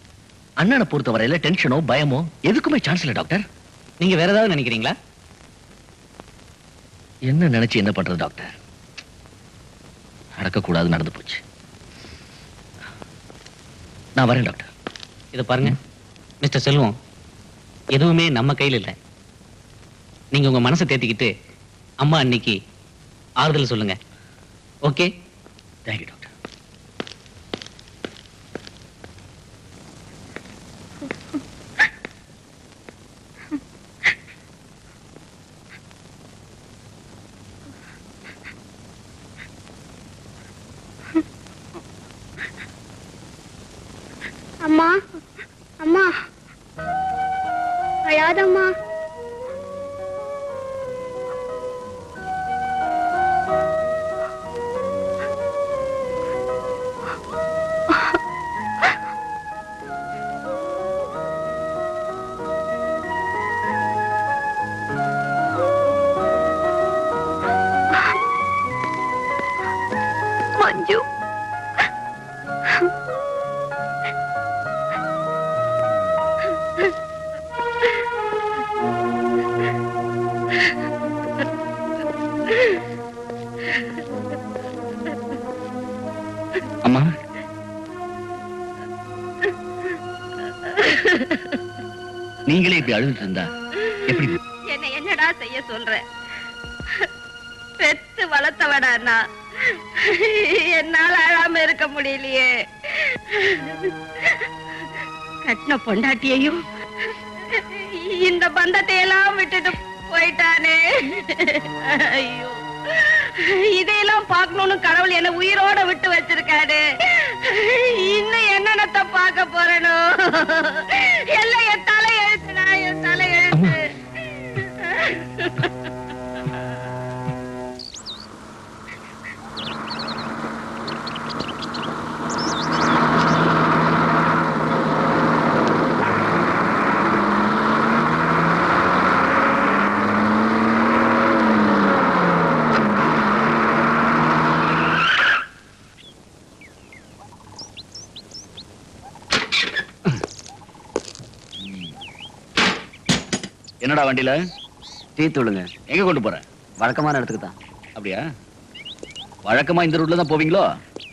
அண்ணனை பொறுத்தவரையில டென்ஷனோ பயமோ எதுக்குமே சான்ஸ் இல்ல டாக்டர் நீங்க வேற ஏதாவது நினைக்கிறீங்களா என்ன நினைச்சு என்ன பண்றது டாக்டர் நடக்கக்கூடாது நடந்து போச்சு நான் வரேன் டாக்டர் இதை பாருங்க மிஸ்டர் செல்வம் எதுவுமே நம்ம கையில் இல்லை நீங்க உங்க மனசை தேத்திக்கிட்டு அம்மா அன்னைக்கு ஆறுதல் சொல்லுங்க ஓகே தேங்க்யூ டாக்டர் அம்மா அம்மா அழாதம்மா மஞ்சு அம்மா நீங்களே இப்படி அழுதுட்டு இருந்தா எப்படி என்ன என்னடா செய்ய சொல்ற பெத்து வளர்த்தவடா நான் என்னால அழாம இருக்க முடியலையே கட்டின பொண்டாட்டியையும் இந்த பந்தத்தை எல்லாம் விட்டுட்டு போயிட்டானே ஐயோ இதையெல்லாம் பார்க்கணும்னு கடவுள் என்ன உயிரோட விட்டு வச்சிருக்காரு இன்னும் என்னென்னத்த பார்க்க போறனோ எல்லாம் என் தலை எழுத்துடா என் தலை எழுத்து என்னடா வண்டியில டீ தூளுங்க எங்க கொண்டு போற வழக்கமான இடத்துக்கு தான் அப்படியா வழக்கமா இந்த ரூட்ல தான் போவீங்களோ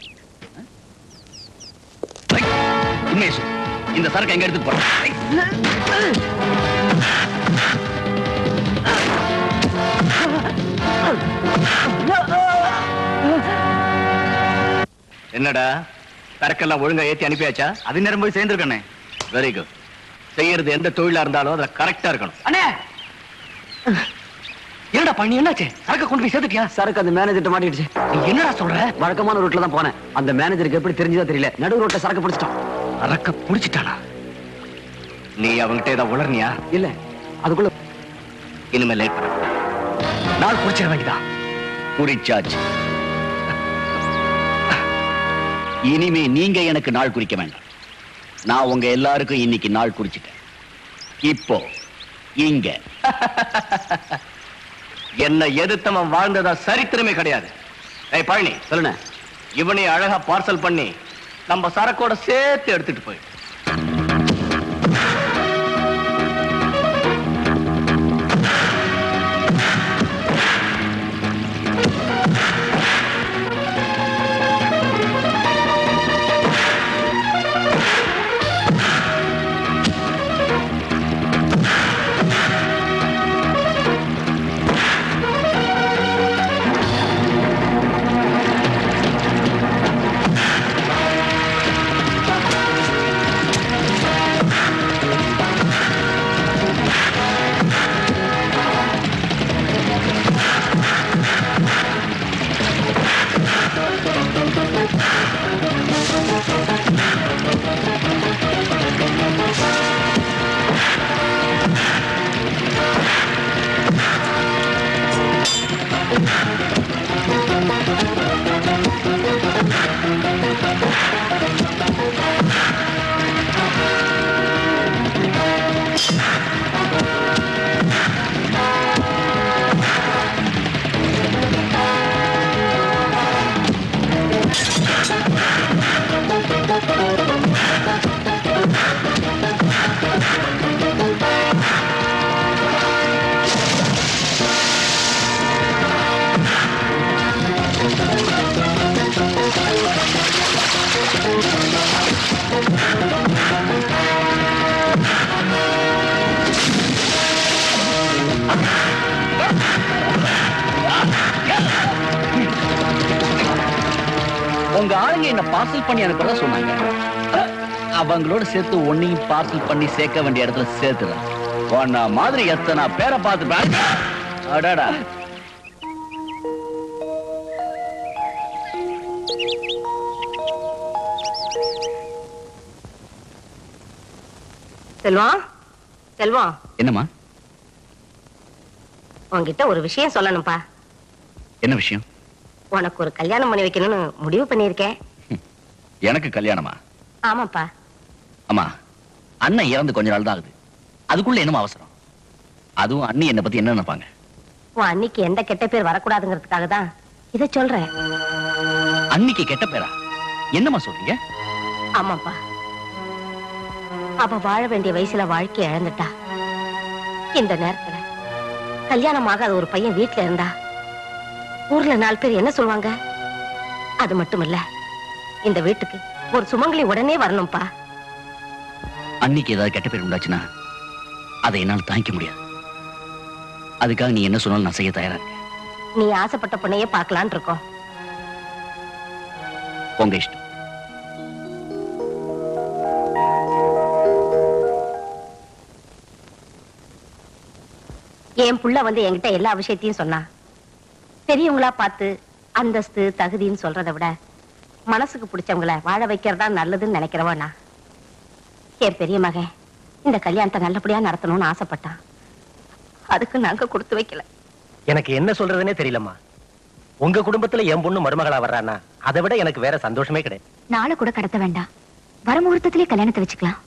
ஐ, உண்மையை சொல்லு. இந்த சரக்கு எங்க எடுத்துட்டு போற ஐ, என்னடா சரக்கெல்லாம் ஒழுங்கா ஏத்தி அனுப்பியாச்சா அது நேரம் போய் சேர்ந்துருக்கண்ணே வெரி குட் செய்யறது எந்த தொழிலா இருந்தாலும் அதுல கரெக்டா இருக்கணும் அண்ணே என்னடா பண்ணி என்னாச்சு சரக்கு கொண்டு போய் சேர்த்துட்டியா சரக்கு அந்த மேனேஜர்ட்ட மாட்டிடுச்சு நீ என்னடா சொல்ற வழக்கமான ரூட்ல தான் போனேன் அந்த மேனேஜருக்கு எப்படி தெரிஞ்சதோ தெரியல நடு ரோட்ல சரக்கு பிடிச்சிட்டோம் சரக்க புடிச்சிட்டானா நீ அவங்கிட்ட ஏதாவது உளர்னியா இல்ல அதுக்குள்ள இனிமே லேட் பண்ண நாள் குடிச்சிட வேண்டியதான் குறிச்சாச்சு இனிமே நீங்க எனக்கு நாள் குறிக்க வேண்டாம் நான் உங்க எல்லாருக்கும் இன்னைக்கு நாள் குறிச்சிட்டேன் இப்போ இங்க என்ன எதிர்த்தவன் வாழ்ந்ததா சரித்திரமே கிடையாது ஏய் பழனி சொல்லுண்ணே இவனை அழகா பார்சல் பண்ணி நம்ம சரக்கோட சேர்த்து எடுத்துட்டு போய் உங்க ஆளுங்க என்ன பார்சல் பண்ணி அனுப்புறதா சொன்னாங்க அஹ், அவங்களோட சேர்த்து ஒன்னையும் பார்சல் பண்ணி சேர்க்க வேண்டிய இடத்துல சேர்த்துறேன் உன்ன மாதிரி எத்தனை பேரை பார்த்து அடாடா செல்வம் செல்வம் என்னம்மா உன்கிட்ட ஒரு விஷயம் சொல்லணும்ப்பா என்ன விஷயம் உனக்கு ஒரு கல்யாணம் பண்ணி வைக்கணும்னு முடிவு பண்ணியிருக்கேன் எனக்கு கல்யாணமா ஆமாப்பா அம்மா அண்ணன் இறந்து கொஞ்ச நாள் தான் ஆகுது அதுக்குள்ள என்னமா அவசரம் அதுவும் அண்ணி என்னை பத்தி என்ன நினைப்பாங்க உன் அன்னைக்கு எந்த கெட்ட பேர் வரக்கூடாதுங்கிறதுக்காக தான் இத சொல்றேன் அன்னைக்கு கெட்ட பேரா என்னம்மா சொல்றீங்க ஆமாப்பா அவ வாழ வேண்டிய வயசுல வாழ்க்கை இழந்துட்டா இந்த நேரத்துல கல்யாணம் ஆகாத ஒரு பையன் வீட்டுல இருந்தா ஊர்ல நாலு பேர் என்ன சொல்லுவாங்க அது மட்டும் இல்ல இந்த வீட்டுக்கு ஒரு சுமங்கலி உடனே வரணும்ப்பா அன்னைக்கு ஏதாவது கெட்ட பேர் உண்டாச்சுன்னா அதை என்னால தாங்கிக்க முடியாது அதுக்காக நீ என்ன சொன்னாலும் நான் செய்ய தயாரா இருக்கேன் நீ ஆசைப்பட்ட பொண்ணையே பார்க்கலான் இருக்கோம் உங்க இஷ்டம் என் புள்ள வந்து என்கிட்ட எல்லா விஷயத்தையும் சொன்னா பெரியவங்களா பார்த்து அந்தஸ்து தகுதின்னு சொல்றதை விட மனசுக்கு பிடிச்சவங்கள வாழ வைக்கிறதா நல்லதுன்னு நினைக்கிறவா நான் என் பெரிய மகன் இந்த கல்யாணத்தை நல்லபடியா நடத்தணும்னு ஆசைப்பட்டான் அதுக்கு நாங்க கொடுத்து வைக்கல எனக்கு என்ன சொல்றதுனே தெரியலம்மா உங்க குடும்பத்துல என் பொண்ணு மருமகளா வர்றானா அதை விட எனக்கு வேற சந்தோஷமே கிடையாது நாளை கூட கடத்த வேண்டாம் வர முகூர்த்தத்திலே கல்யாணத்தை வச்சுக்கலாம்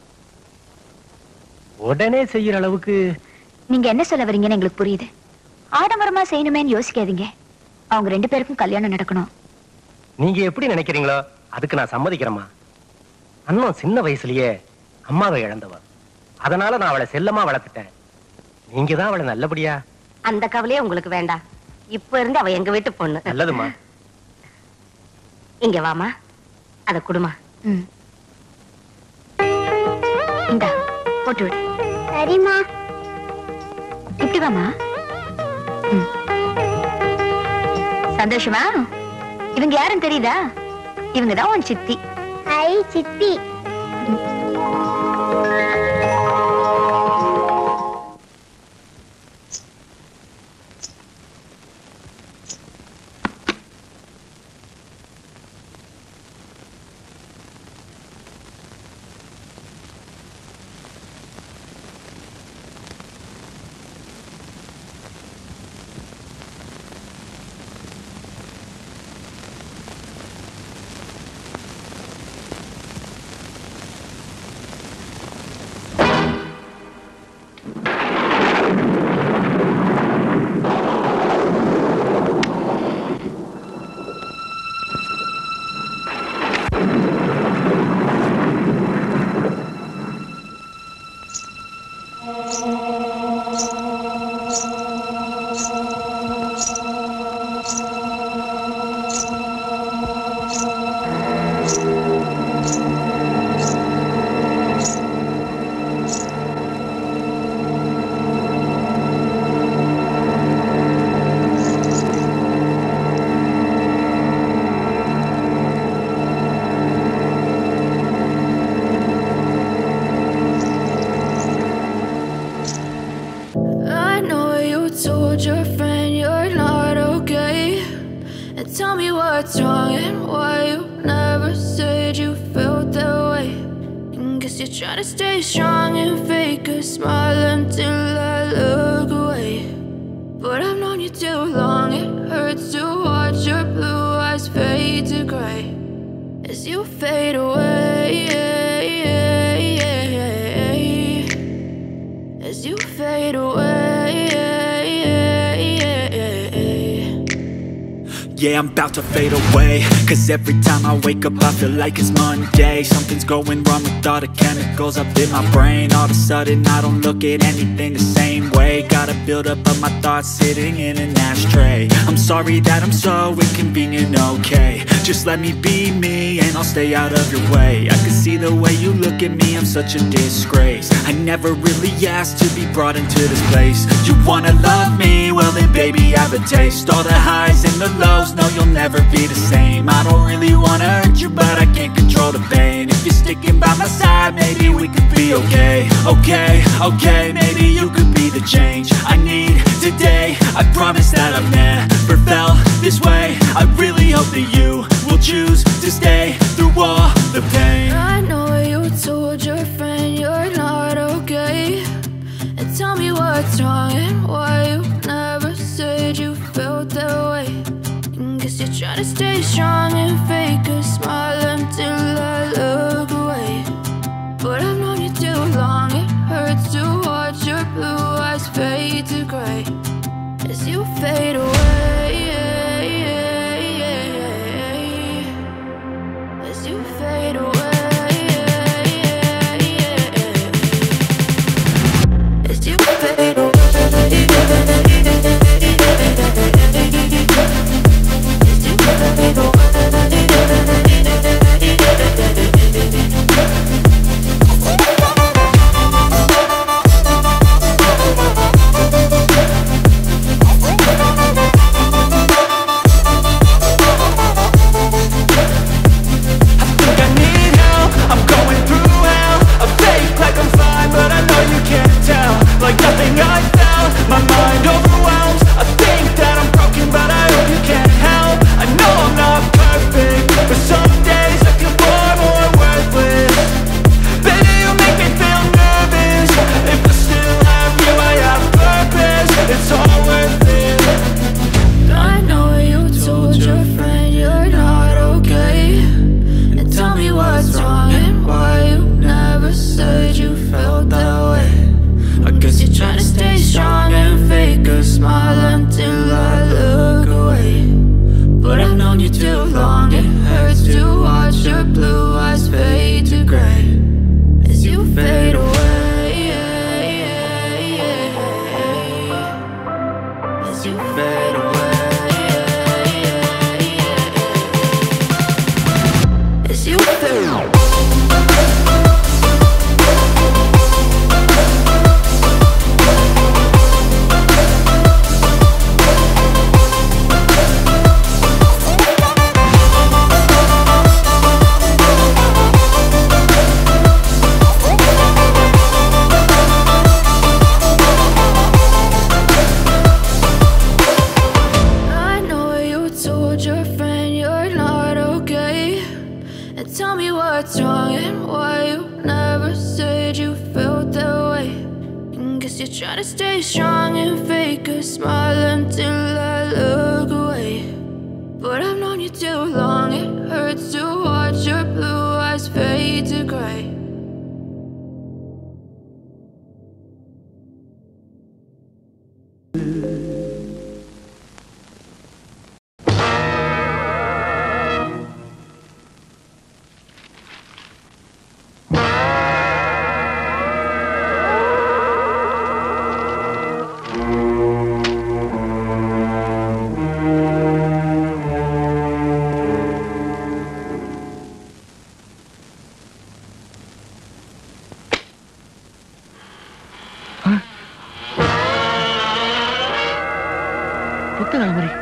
உடனே செய்யற அளவுக்கு நீங்க என்ன சொல்ல வரீங்கன்னு எங்களுக்கு புரியுது ஆடம்பரமா செய்யணுமேன்னு யோசிக்காதீங்க அவங்க ரெண்டு பேருக்கும் கல்யாணம் நடக்கணும் நீங்க எப்படி நினைக்கிறீங்களோ அதுக்கு நான் சம்மதிக்கிறேம்மா அண்ணன் சின்ன வயசுலயே அம்மாவை இழந்தவ அதனால நான் அவளை செல்லமா வளர்த்துட்டேன் நீங்க தான் அவளை நல்லபடியா அந்த கவலையே உங்களுக்கு வேண்டாம் இப்ப இருந்து அவ எங்க வீட்டு பொண்ணு நல்லதுமா இங்க வாமா அத குடுமா ம். இந்தா போட்டு விடு சரிம்மா இப்படி வாமா ம். சந்தோஷமா இவங்க யாருன்னு தெரியுதா இவங்க தான் உன் சித்தி ஐ சித்தி I know you told your friend you're not okay. And tell me what's wrong and why you never said you felt that way. And guess you're trying to stay strong and fake a smile until I look away. But I've known you too long, it hurts to watch your blue eyes fade to gray as you fade away. As you fade away. Yeah, I'm about to fade away Cause every time I wake up I feel like it's Monday Something's going wrong with all the chemicals up in my brain All of a sudden I don't look at anything the same way Gotta build up of my thoughts sitting in an ashtray I'm sorry that I'm so inconvenient, okay Just let me be me and I'll stay out of your way I can see the way you look at me, I'm such a disgrace I never really asked to be brought into this place You wanna love me? Well then baby I have a taste All the highs and the lows, no you'll never be the same I don't really wanna hurt you but I can't control the pain If you're sticking by my side maybe we could be okay Okay, okay, maybe you could be the change I need today I promise that I've never felt this way I really hope that you will choose to stay through all the pain I know you told your friend you're not okay. And tell me what's wrong and why you never said you felt that way. And guess you're trying to stay strong and fake a smile until I look away. But I've known you too long, it hurts to watch your blue eyes fade to gray as you fade away. friend you're not okay. And tell me what's wrong and why you never said you felt that way. I guess you're trying to stay strong and fake a smile until I look away. But I've known you too long, it hurts to watch your blue eyes fade to gray as you fade away. As you fade away. As you fade I know you told your friend you're not okay. And tell me what's wrong and why you never said you felt that way. And guess you're trying to stay strong and fake a smile until I look away. But I've known you too long, it hurts to watch your blue eyes fade to gray. புத்தக அலமாரி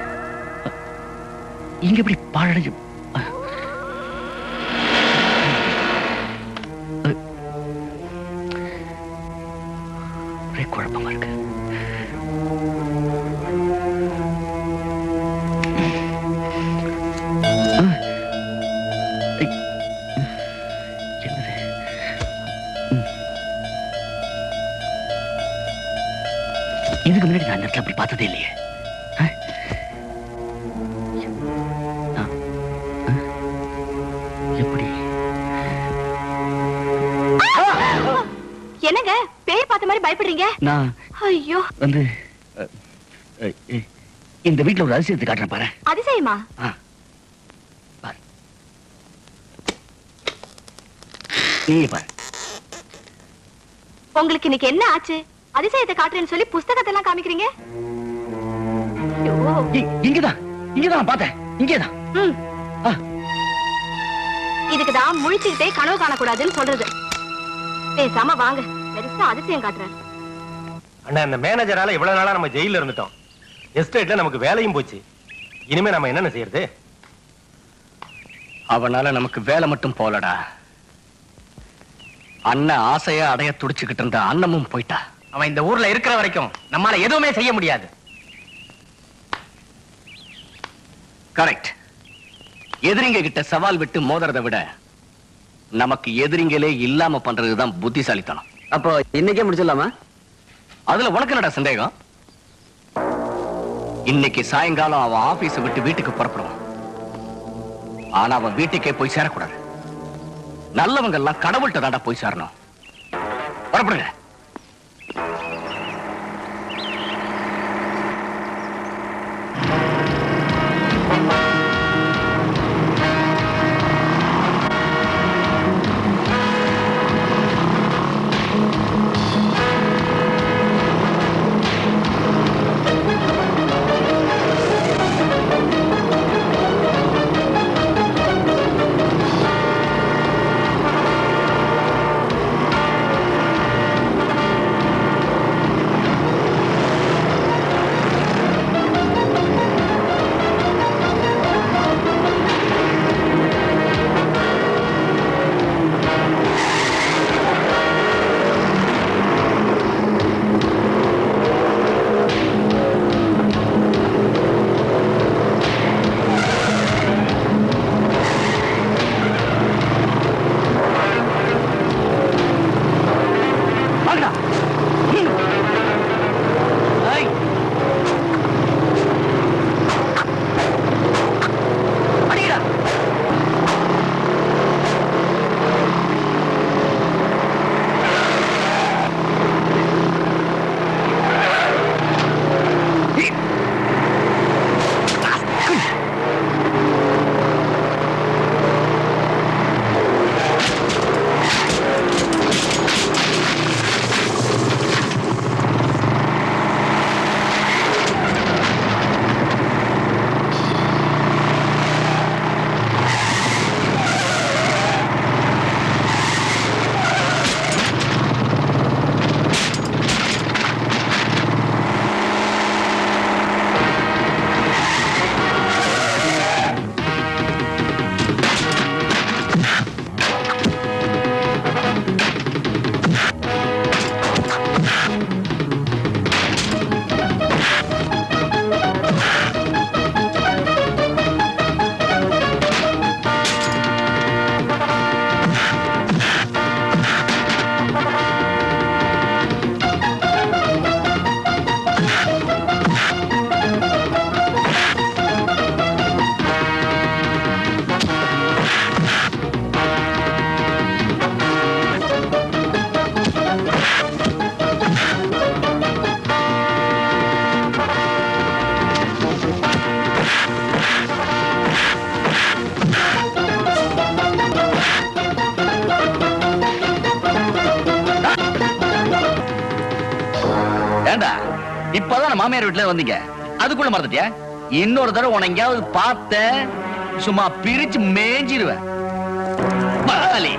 இங்க எப்படி பாழடைஞ்சு ஒரே குழப்பமா இருக்கு இதுக்கு முன்னாடி நான் இந்த இடத்துல அப்படி பார்த்ததே இல்லையே ஆ? ஆ. ஆ? எப்படி என்னங்க பேய பார்த்த மாதிரி பயப்படுறீங்க நான் ஐயோ வந்து அ, அ, இ, இந்த வீட்டுல ஒரு அதிசயத்தை காட்டுறேன் பாரு அதிசயமா நீயே பாரு உங்களுக்கு இன்னைக்கு என்ன ஆச்சு அதிசயத்தை காட்டுறேன்னு சொல்லி புஸ்தகத்தை எல்லாம் காமிக்கிறீங்க ஐயோ. இ- இங்கதான் இங்கதான் பார்த்தேன் இங்கேதான் ம். இதுக்குதான் முழிச்சுக்கிட்டே கனவு காணக்கூடாதுன்னு சொல்றது பேசாம வாங்க பெருசா அதிசயம் காட்டுறேன் அண்ணா இந்த மேனேஜரால இவ்வளவு நாளா நம்ம ஜெயில இருந்துட்டோம் எஸ்டேட்ல நமக்கு வேலையும் போச்சு இனிமே நம்ம என்னென்ன செய்யறது அவனால நமக்கு வேலை மட்டும் போலடா அண்ணன் ஆசையா அடைய துடிச்சுக்கிட்டு இருந்த அன்னமும் போயிட்டா அவன் இந்த ஊர்ல இருக்கிற வரைக்கும் நம்மால எதுவுமே செய்ய முடியாது கரெக்ட் எதிரிங்க கிட்ட சவால் விட்டு மோதுறதை விட நமக்கு எதிரிங்களே இல்லாம பண்றதுதான் புத்திசாலித்தனம் அப்போ இன்னைக்கே முடிச்சிடலாமா அதுல உனக்கு என்னடா சந்தேகம் இன்னைக்கு சாயங்காலம் அவன் ஆபீஸ் விட்டு வீட்டுக்கு புறப்படுவான் ஆனா அவன் வீட்டுக்கே போய் சேரக்கூடாது நல்லவங்க எல்லாம் கடவுள்கிட்ட தாண்டா போய் சேரணும் புறப்படுங்க As மாமியார் வீட்டுல வந்தீங்க அதுக்குள்ள மறந்துட்டியா இன்னொரு தடவை உன எங்கேயாவது பார்த்த சும்மா பிரிச்சு மேஞ்சிருவேன் பாலி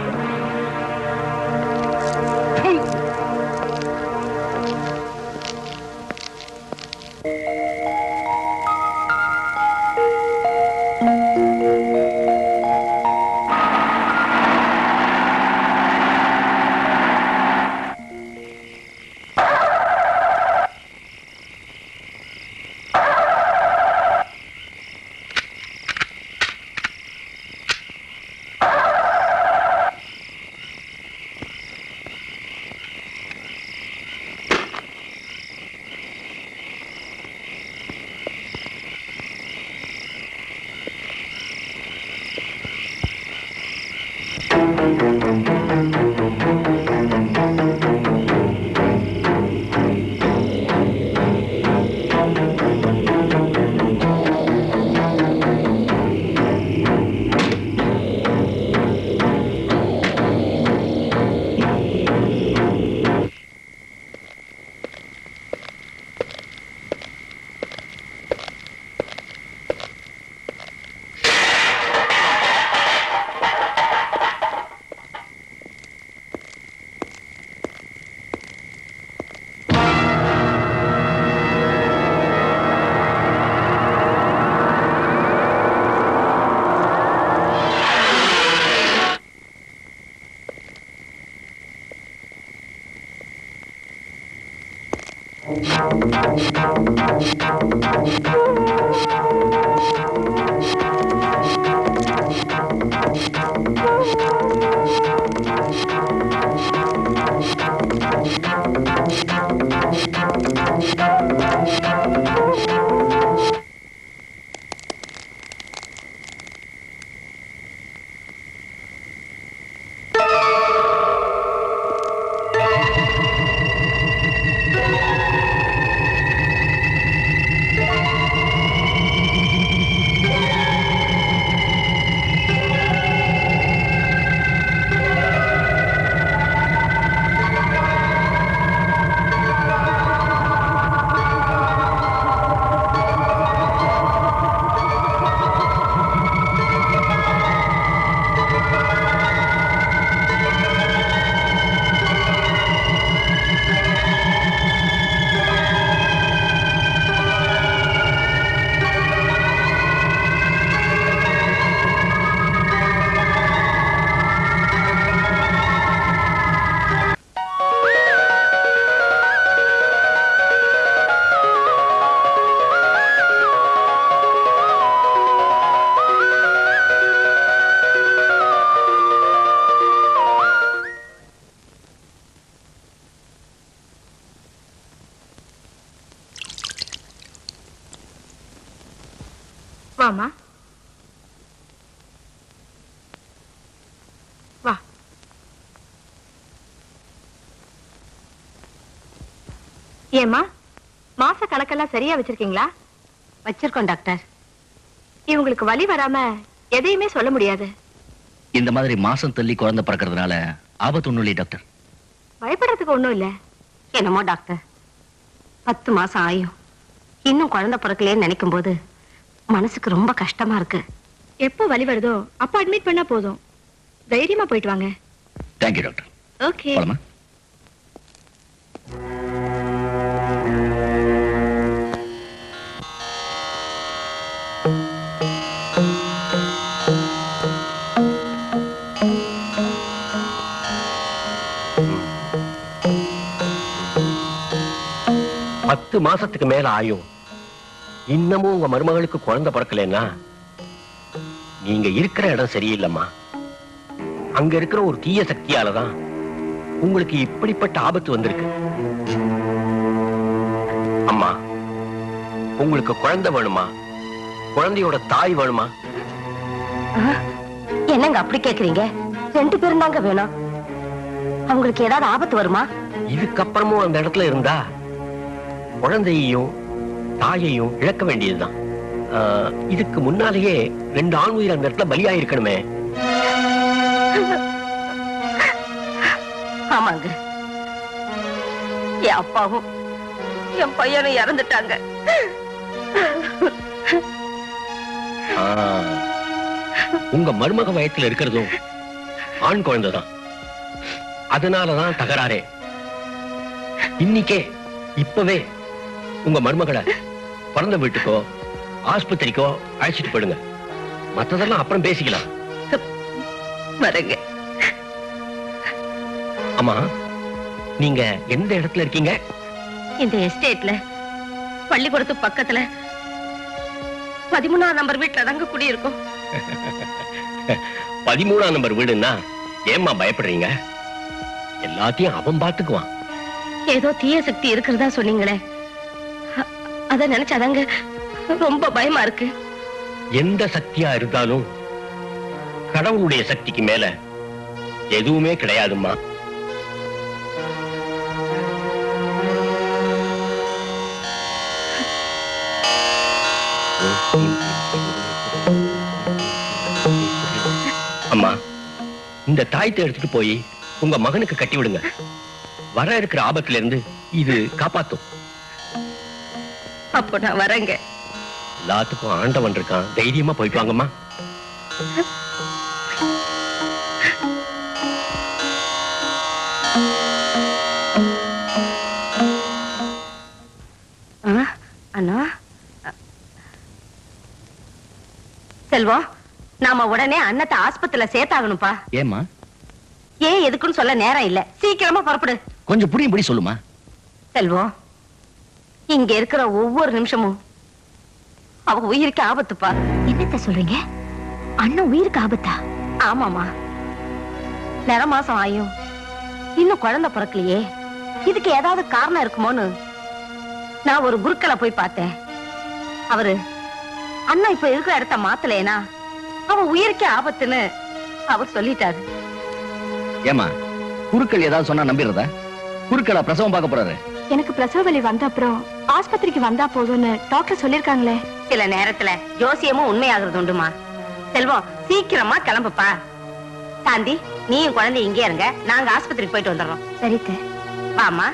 வாமா வா ஏமா மாச கணக்கெல்லாம் சரியா வச்சிருக்கீங்களா வச்சிருக்கோம் டாக்டர் இவங்களுக்கு வலி வராம எதையுமே சொல்ல முடியாது இந்த மாதிரி மாசம் தள்ளி குழந்தை பிறக்கிறதுனால ஆபத்து ஒண்ணும் இல்லையே டாக்டர் பயப்படுறதுக்கு ஒண்ணும் இல்ல என்னமோ டாக்டர் பத்து மாசம் ஆயும் இன்னும் குழந்தை பிறக்கலையேன்னு நினைக்கும் போது மனசுக்கு ரொம்ப கஷ்டமா இருக்கு எப்போ வலி வருதோ அப்ப அட்மிட் பண்ணா போதும் தைரியமா போயிட்டு வாங்க தேங்க்யூ டாக்டர் ஓகே போலாமா பத்து மாசத்துக்கு மேல ஆயும் இன்னமும் உங்க மருமகளுக்கு குழந்தை பிறக்கலைன்னா நீங்க இருக்கிற இடம் சரியில்லைம்மா அங்க இருக்கிற ஒரு தீய சக்தியாலதான் உங்களுக்கு இப்படிப்பட்ட ஆபத்து வந்திருக்கு அம்மா உங்களுக்கு குழந்தை வேணுமா குழந்தையோட தாய் வேணுமா என்னங்க அப்படி கேக்குறீங்க ரெண்டு பேரும் தாங்க வேணும் அவங்களுக்கு ஏதாவது ஆபத்து வருமா இதுக்கப்புறமும் அந்த இடத்துல இருந்தா குழந்தையையும் தாயையும் இழக்க வேண்டியதுதான் ஆஹ், இதுக்கு முன்னாலேயே ரெண்டு ஆண் உயிர் அந்த இடத்துல பலியாயிருக்கணுமே ஆமாங்க என் அப்பாவும் என் பையனும் இறந்துட்டாங்க ஆ, உங்க மருமக வயத்துல இருக்கிறதும் ஆண் குழந்தைதான் அதனாலதான் தகராறே இன்னிக்கே இப்பவே உங்க மருமகளை பிறந்த வீட்டுக்கோ ஆஸ்பத்திரிக்கோ அழைச்சிட்டு போயிடுங்க மத்ததெல்லாம் அப்புறம் பேசிக்கலாம் வரங்க ஆமா நீங்க எந்த இடத்துல இருக்கீங்க இந்த எஸ்டேட்ல பள்ளிக்கூடத்து பக்கத்துல பதிமூணாம் நம்பர் வீட்டுல தாங்க குடியிருக்கோம் பதிமூணாம் நம்பர் வீடுன்னா ஏம்மா பயப்படுறீங்க எல்லாத்தையும் அவன் பாத்துக்குவான் ஏதோ தீய சக்தி இருக்கிறதா சொன்னீங்களே அ- அத நினைச்சாதாங்க ரொம்ப பயமா இருக்கு எந்த சக்தியா இருந்தாலும் கடவுளுடைய சக்திக்கு மேல எதுவுமே கிடையாதும்மா அம்மா இந்த தாயத்தை எடுத்துட்டு போய் உங்க மகனுக்கு கட்டி விடுங்க வர இருக்கிற ஆபத்துல இருந்து இது காப்பாத்தும் அப்போ நான் வரேங்க எல்லாத்துக்கும் ஆண்டவன் இருக்கான் தைரியமா போயிட்டு வாங்கம்மா ஆ, அண்ணா அ- செல்வம் நாம உடனே அன்னத்தை ஆஸ்பத்திரியில சேர்த்தாகணும்ப்பா ஏம்மா ஏன் எதுக்குன்னு சொல்ல நேரம் இல்ல சீக்கிரமா புறப்படு கொஞ்சம் புரியும்படி சொல்லுமா செல்வம் இங்க இருக்கிற ஒவ்வொரு நிமிஷமும் அவ உயிருக்கு ஆபத்துப்பா என்னத்த சொல்றீங்க அண்ணன் உயிருக்கு ஆபத்தா ஆமாமா நிற மாசம் ஆயும் இன்னும் குழந்தை பிறக்கலையே இதுக்கு ஏதாவது காரணம் இருக்குமோன்னு நான் ஒரு குருக்களை போய் பார்த்தேன் அவரு அண்ணா இப்ப இருக்கிற இடத்த மாத்தலேனா அவ உயிருக்கே ஆபத்துன்னு அவர் சொல்லிட்டாரு ஏமா குருக்கள் ஏதாவது சொன்னா நம்பிடுறதா குருக்களா பிரசவம் பார்க்க போறாரு எனக்கு பிரசவ வலி வந்த அப்புறம் ஆஸ்பத்திரிக்கு வந்தா போதும்னு டாக்டர் சொல்லிருக்காங்களே சில நேரத்துல ஜோசியமும் உண்மையாகிறது உண்டுமா செல்வம் சீக்கிரமா கிளம்புப்பா சாந்தி நீயும் குழந்தை இங்கே இருங்க நாங்க ஆஸ்பத்திரிக்கு போயிட்டு வந்துடுறோம் சரித்த வாமா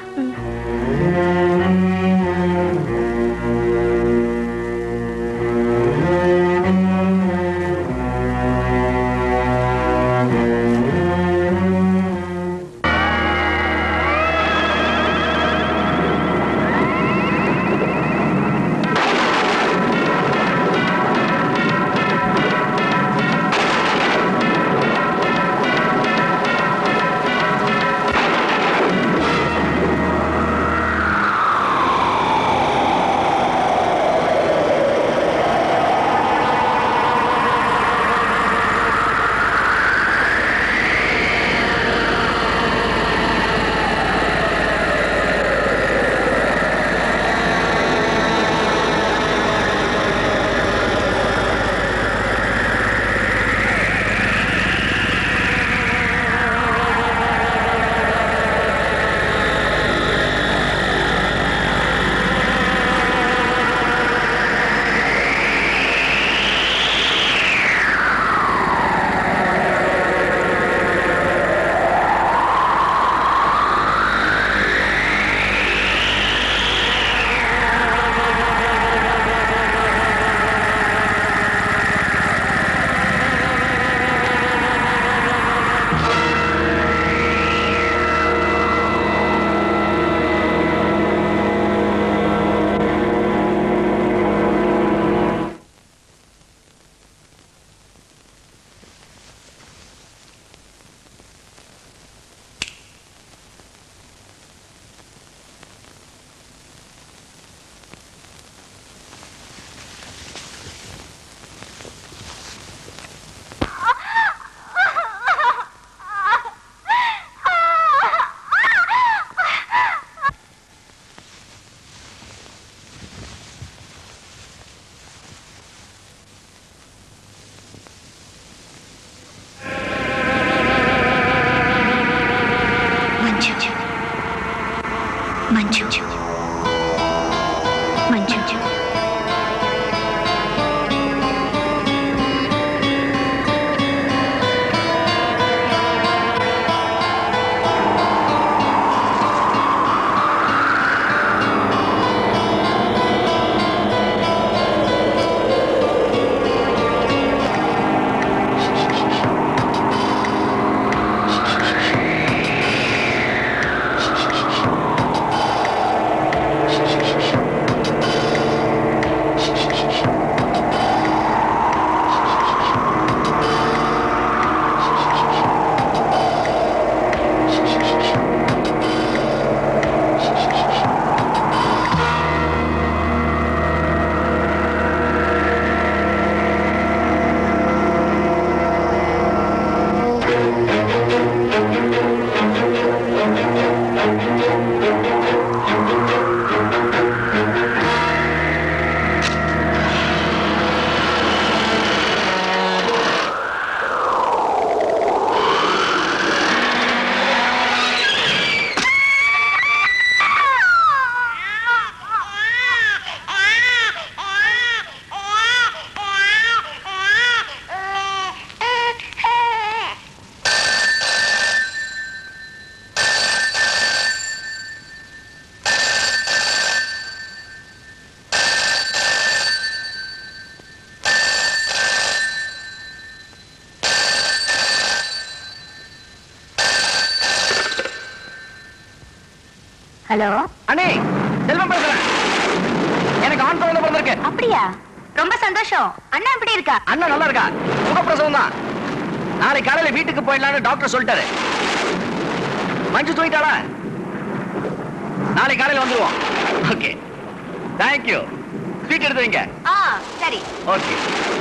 ஹலோ அண்ணே செல்வம் பேசுறேன் எனக்கு ஆண் குழந்தை பிறந்திருக்கு அப்படியா ரொம்ப சந்தோஷம் அண்ணா எப்படி இருக்கா அண்ணன் நல்லா இருக்கா சுகப்பிரசவம் தான் நாளை காலையில வீட்டுக்கு போயிடலாம்னு டாக்டர் சொல்லிட்டாரு மஞ்சு தூங்கிட்டாளா நாளை காலையில வந்துருவோம் ஓகே தேங்க்யூ ஸ்வீட் எடுத்து வைங்க ஆ சரி ஓகே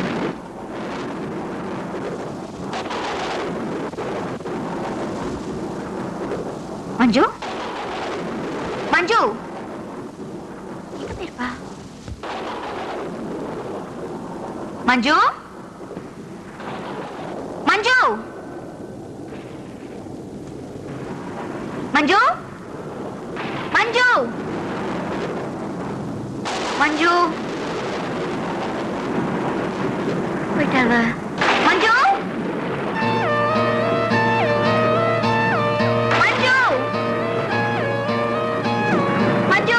மஞ்சு மஞ்சு எங்க போயிருப்பா மஞ்சு மஞ்சு மஞ்சு மஞ்சு மஞ்சு போயிட்டாவ மஞ்சு மஞ்சு மஞ்சு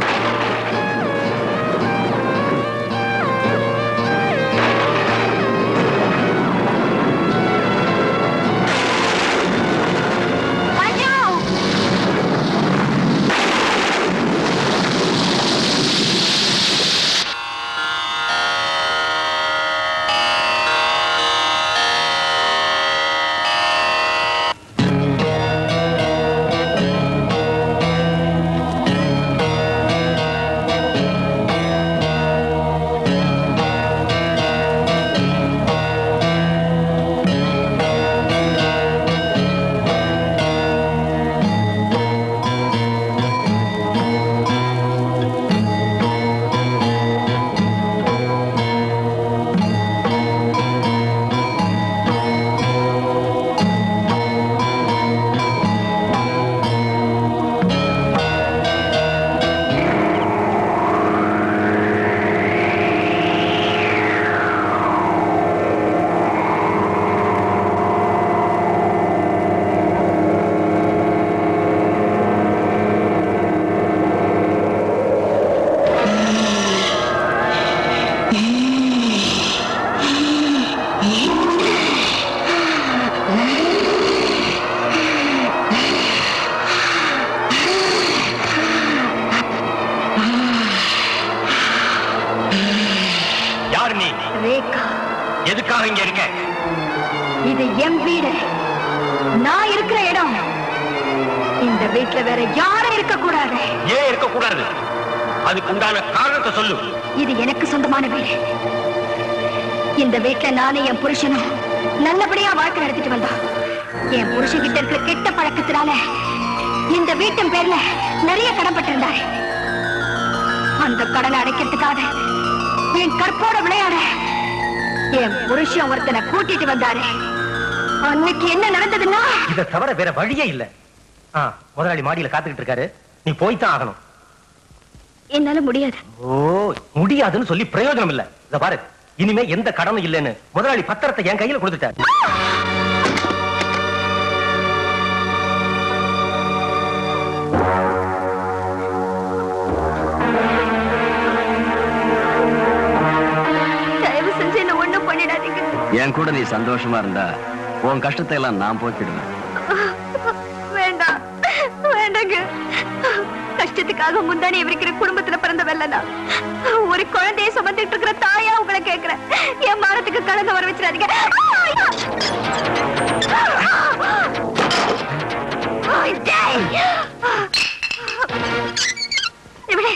மஞ்சு யார் நீ ரேகா எதுக்காக இங்க இருக்க இது என் வீடு நான் இருக்கிற இடம் இந்த வீட்டுல வேற யாரும் இருக்க கூடாது ஏன் இருக்க கூடாது அதுக்கு உண்டான காரணத்தை சொல்லு இது எனக்கு சொந்தமான வீடு இந்த வீட்டுல நானே என் புருஷனும் நல்லபடியா வாழ்க்கை நடத்திட்டு வந்தோம் என் புருஷன் கிட்ட இருக்கிற கெட்ட பழக்கத்தினால இந்த வீட்டின் பேர்ல நிறைய கடன்பட்டிருந்தார் அந்த கடனை அடைக்கிறதுக்காக என் கற்போட விளையாட என் புருஷன் ஒருத்தனை கூட்டிட்டு வந்தாரு அன்னைக்கு என்ன நடந்ததுன்னா இதை தவிர வேற வழியே இல்ல ஆ, முதலாளி மாடியில காத்துக்கிட்டு இருக்காரு நீ போய்தான் ஆகணும் என்னால முடியாது ஓ முடியாதுன்னு சொல்லி பிரயோஜனம் இல்ல இத பாரு இனிமே எந்த கடனும் இல்லைன்னு முதலாளி பத்திரத்தை என் கையில கொடுத்துட்டாரு தயவு செஞ்சு என்ன ஒண்ணும் பண்ணிடாதீங்க என் கூட நீ சந்தோஷமா இருந்தா உன் கஷ்டத்தை எல்லாம் நான் போக்கிடுவேன் வேண்டாம் வேண்டாங்க கஷ்டத்துக்காக முந்தானி விரிக்கிற குடும்பத்துல பிறந்த வெள்ளனா ஒரு குழந்தைய சுமந்துட்டு இருக்கிற தாயா உங்களை கேக்குறேன் என் மானத்துக்கு கலந்து வர வச்சிடாதீங்க இப்படி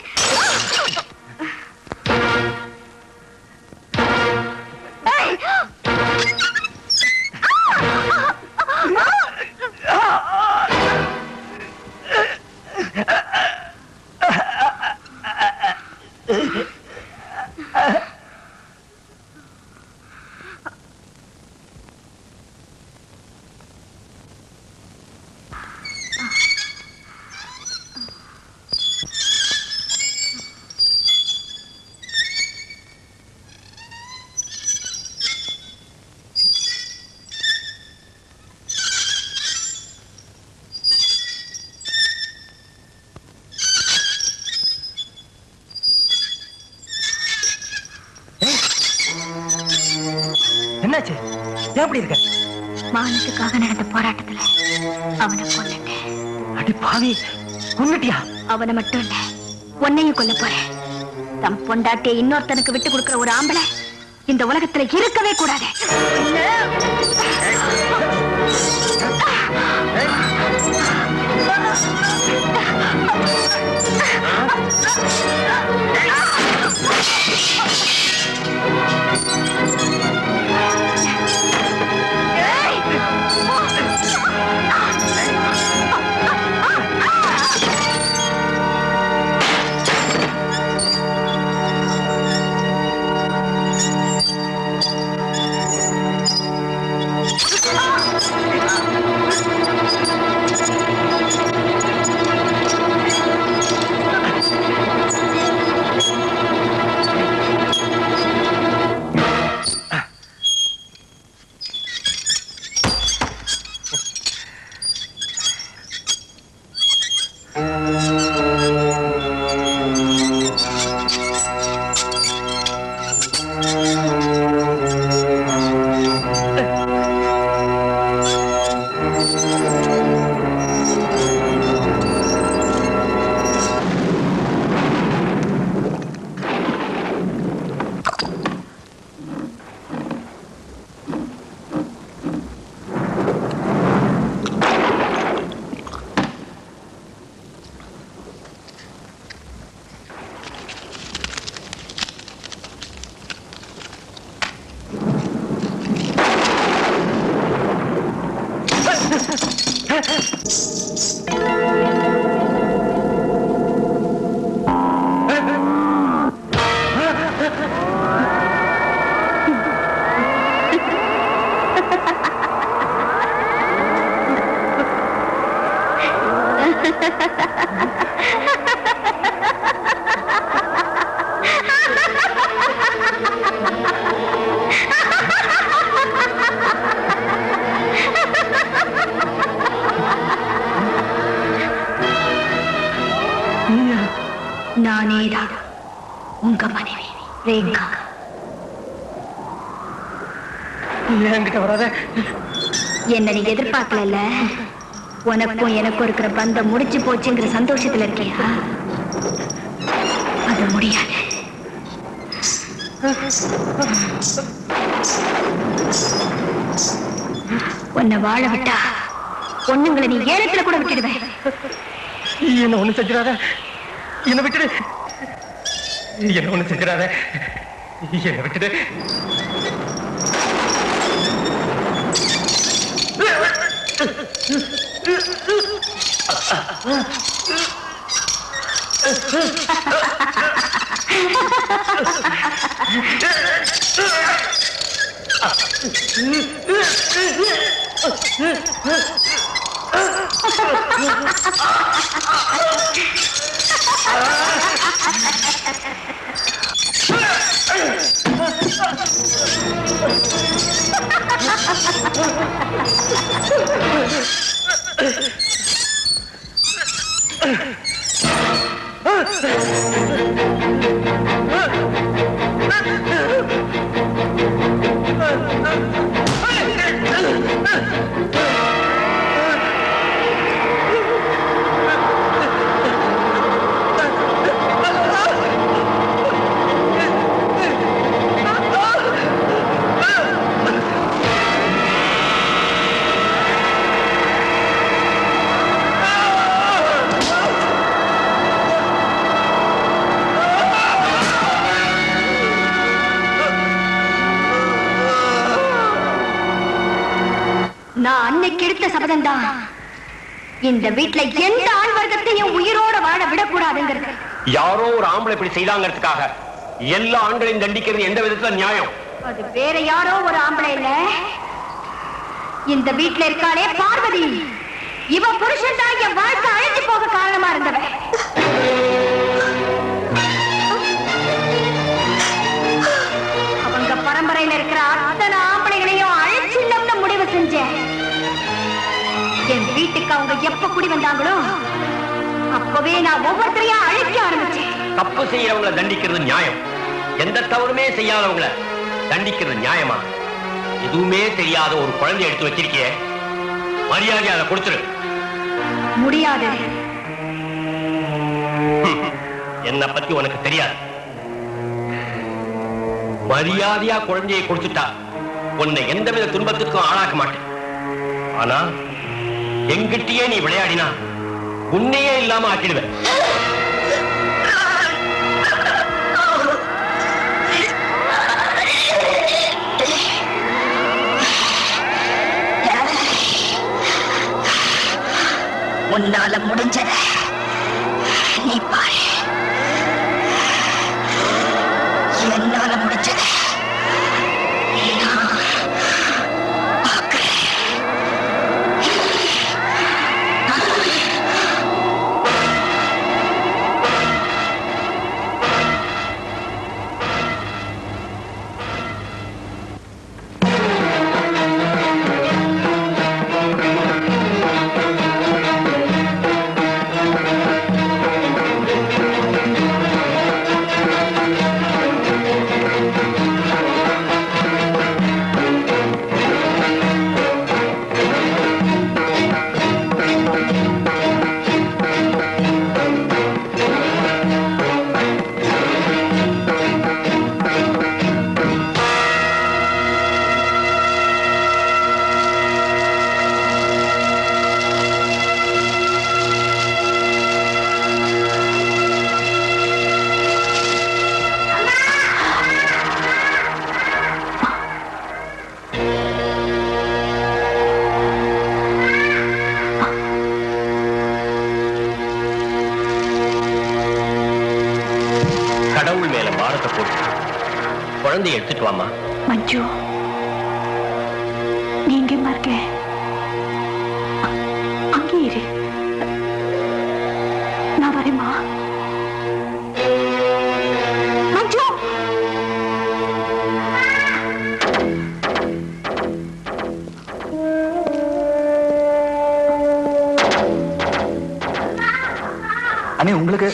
என்னாச்சு ஏன் அப்படி இருக்க மானத்துக்காக நடந்த போராட்டத்துல அவனை கொண்டுட்டேன் அடி பாவி கொன்னுட்டியா அவனை மட்டும் இல்ல உன்னையும் கொல்ல போறேன் தம் பொண்டாட்டியை இன்னொருத்தனுக்கு விட்டு கொடுக்கிற ஒரு ஆம்பளை இந்த உலகத்துல இருக்கவே கூடாது நானேதான் உங்க மனைவி ரேகா என்கிட்ட வராத என்ன நீ எதிர்பார்க்கல உனக்கும் எனக்கும் இருக்கிற பந்தம் முடிச்சு போச்சுங்கிற சந்தோஷத்துல இருக்கியா அது முடியாது உன்னை வாழ விட்டா பொண்ணுங்களை நீ ஏலத்துல கூட விட்டுடுவேன் என்ன ஒண்ணு செஞ்சிடாத என்ன விட்டுடு என்ன ஒண்ணு செஞ்சிடாத என்ன விட்டுடு நான் அன்னைக்கு எடுத்த சபதம் தான் இந்த வீட்டுல எந்த ஆண் வர்க்கத்தையும் உயிரோட வாழ விடக்கூடாதுங்கிறது யாரோ ஒரு ஆம்பளை இப்படி செய்தாங்கிறதுக்காக எல்லா ஆண்களையும் தண்டிக்கிறது எந்த விதத்துல நியாயம் அது வேற யாரோ ஒரு ஆம்பளை இல்ல இந்த வீட்டுல இருக்காளே பார்வதி இவ புருஷன் தான் என் வாழ்க்கை அழிஞ்சு போக காரணமா இருந்தவன் அவங்க பரம்பரையில இருக்கிற அத்தனை ஆம்பளைகளையும் அழிச்சிடணும்னு முடிவு செஞ்சேன் என் வீட்டுக்கு அவங்க எப்ப குடி வந்தாங்களோ அப்பவே நான் ஒவ்வொருத்தரையும் அழிக்க ஆரம்பிச்சேன் தப்பு செய்யறவங்களை தண்டிக்கிறது நியாயம் எந்த தவறுமே செய்யாதவங்களை தண்டிக்கிறது நியாயமா எதுவுமே தெரியாத ஒரு குழந்தை எடுத்து வச்சிருக்கியே மரியாதை அதை கொடுத்துரு முடியாது என்னை பத்தி உனக்கு தெரியாது மரியாதையா குழந்தையை கொடுத்துட்டா உன்னை எந்தவித துன்பத்துக்கும் ஆளாக்க மாட்டேன் ஆனா எங்கிட்டயே நீ விளையாடினா உன்னையே இல்லாம ஆக்கிடுவேன் உன்னால முடிஞ்சத நீ பாரு என்னால முடிஞ்சத நான் பார்க்கிறேன். கடவுள் மேல பாரத்தை போட்டு குழந்தையை எடுத்துட்டு வாமா மஞ்சு நீ எங்கேம்மா இருக்க அ- அங்கே இரு நான் வரேம்மா மஞ்சு அண்ணே உங்களுக்கு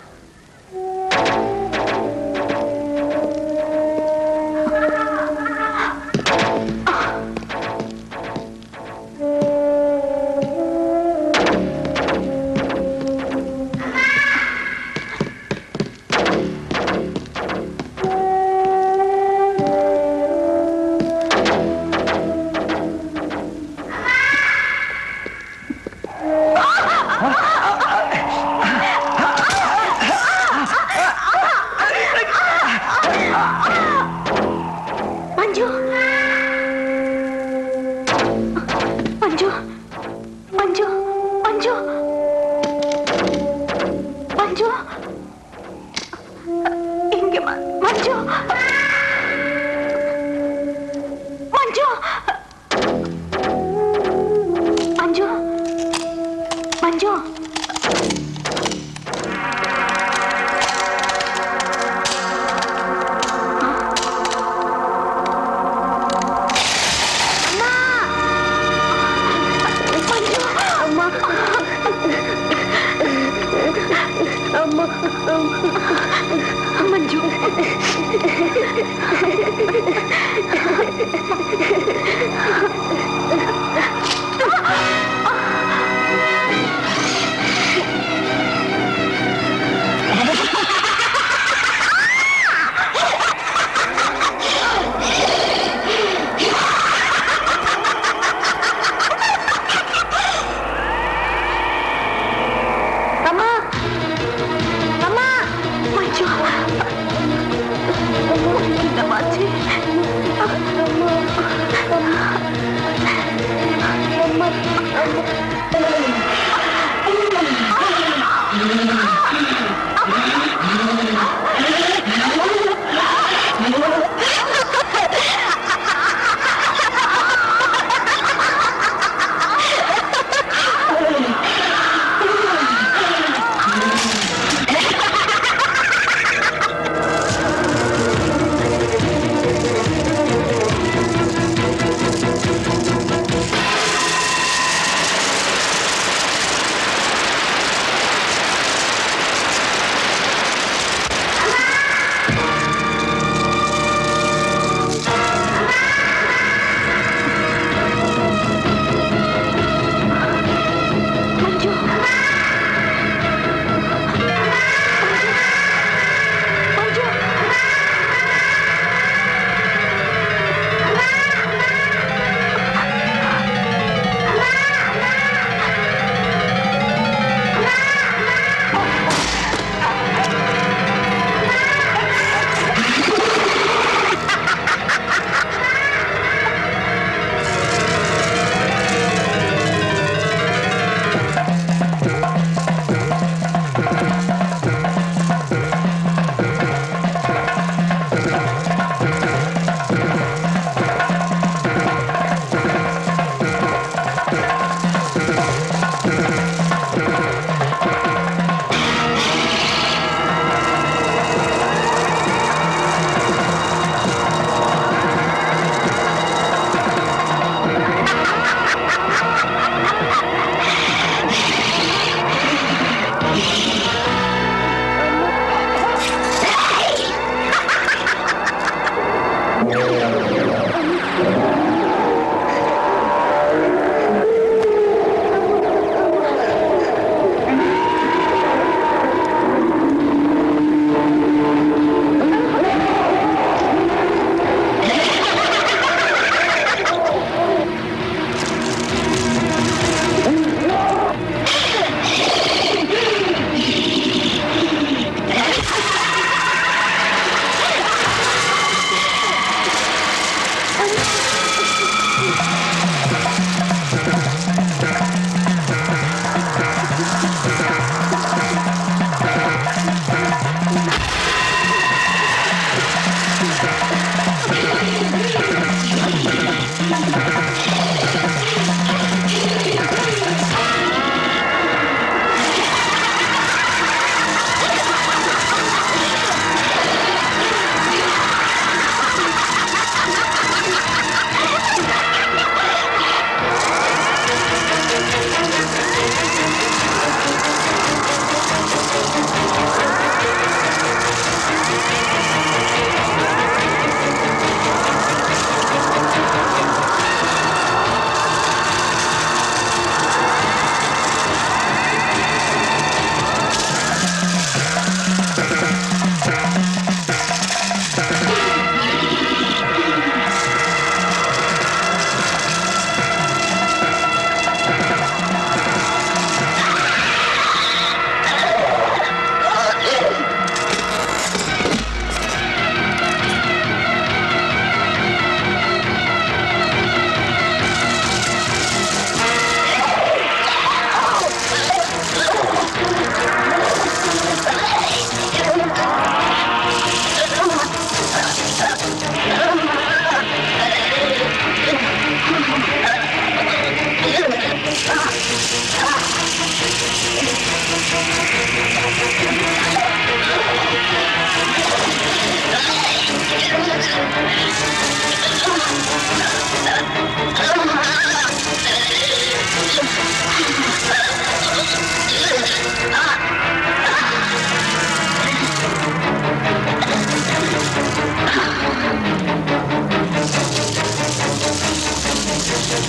மஞ்சு மஞ்சு மஞ்சு மஞ்சு மஞ்சு இங்க ம- மஞ்சு மஞ்சு மஞ்சு மஞ்சு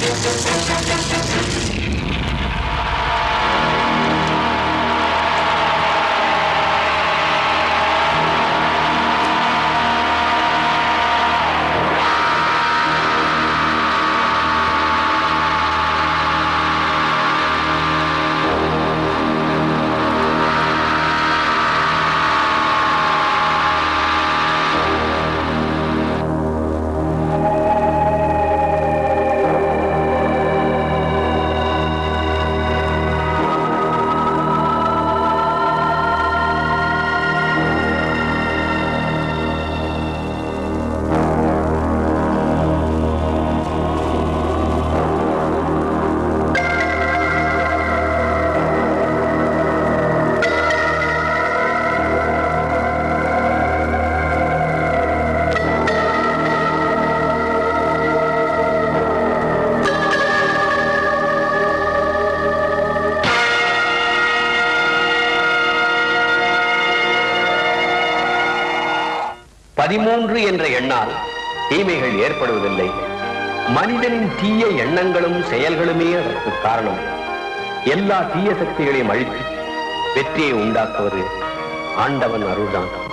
பதிமூன்று என்ற எண்ணால் தீமைகள் ஏற்படுவதில்லை மனிதனின் தீய எண்ணங்களும் செயல்களுமே அதற்கு காரணம் எல்லா தீய சக்திகளையும் அழித்து வெற்றியை உண்டாக்குவது ஆண்டவன் அருள்தான்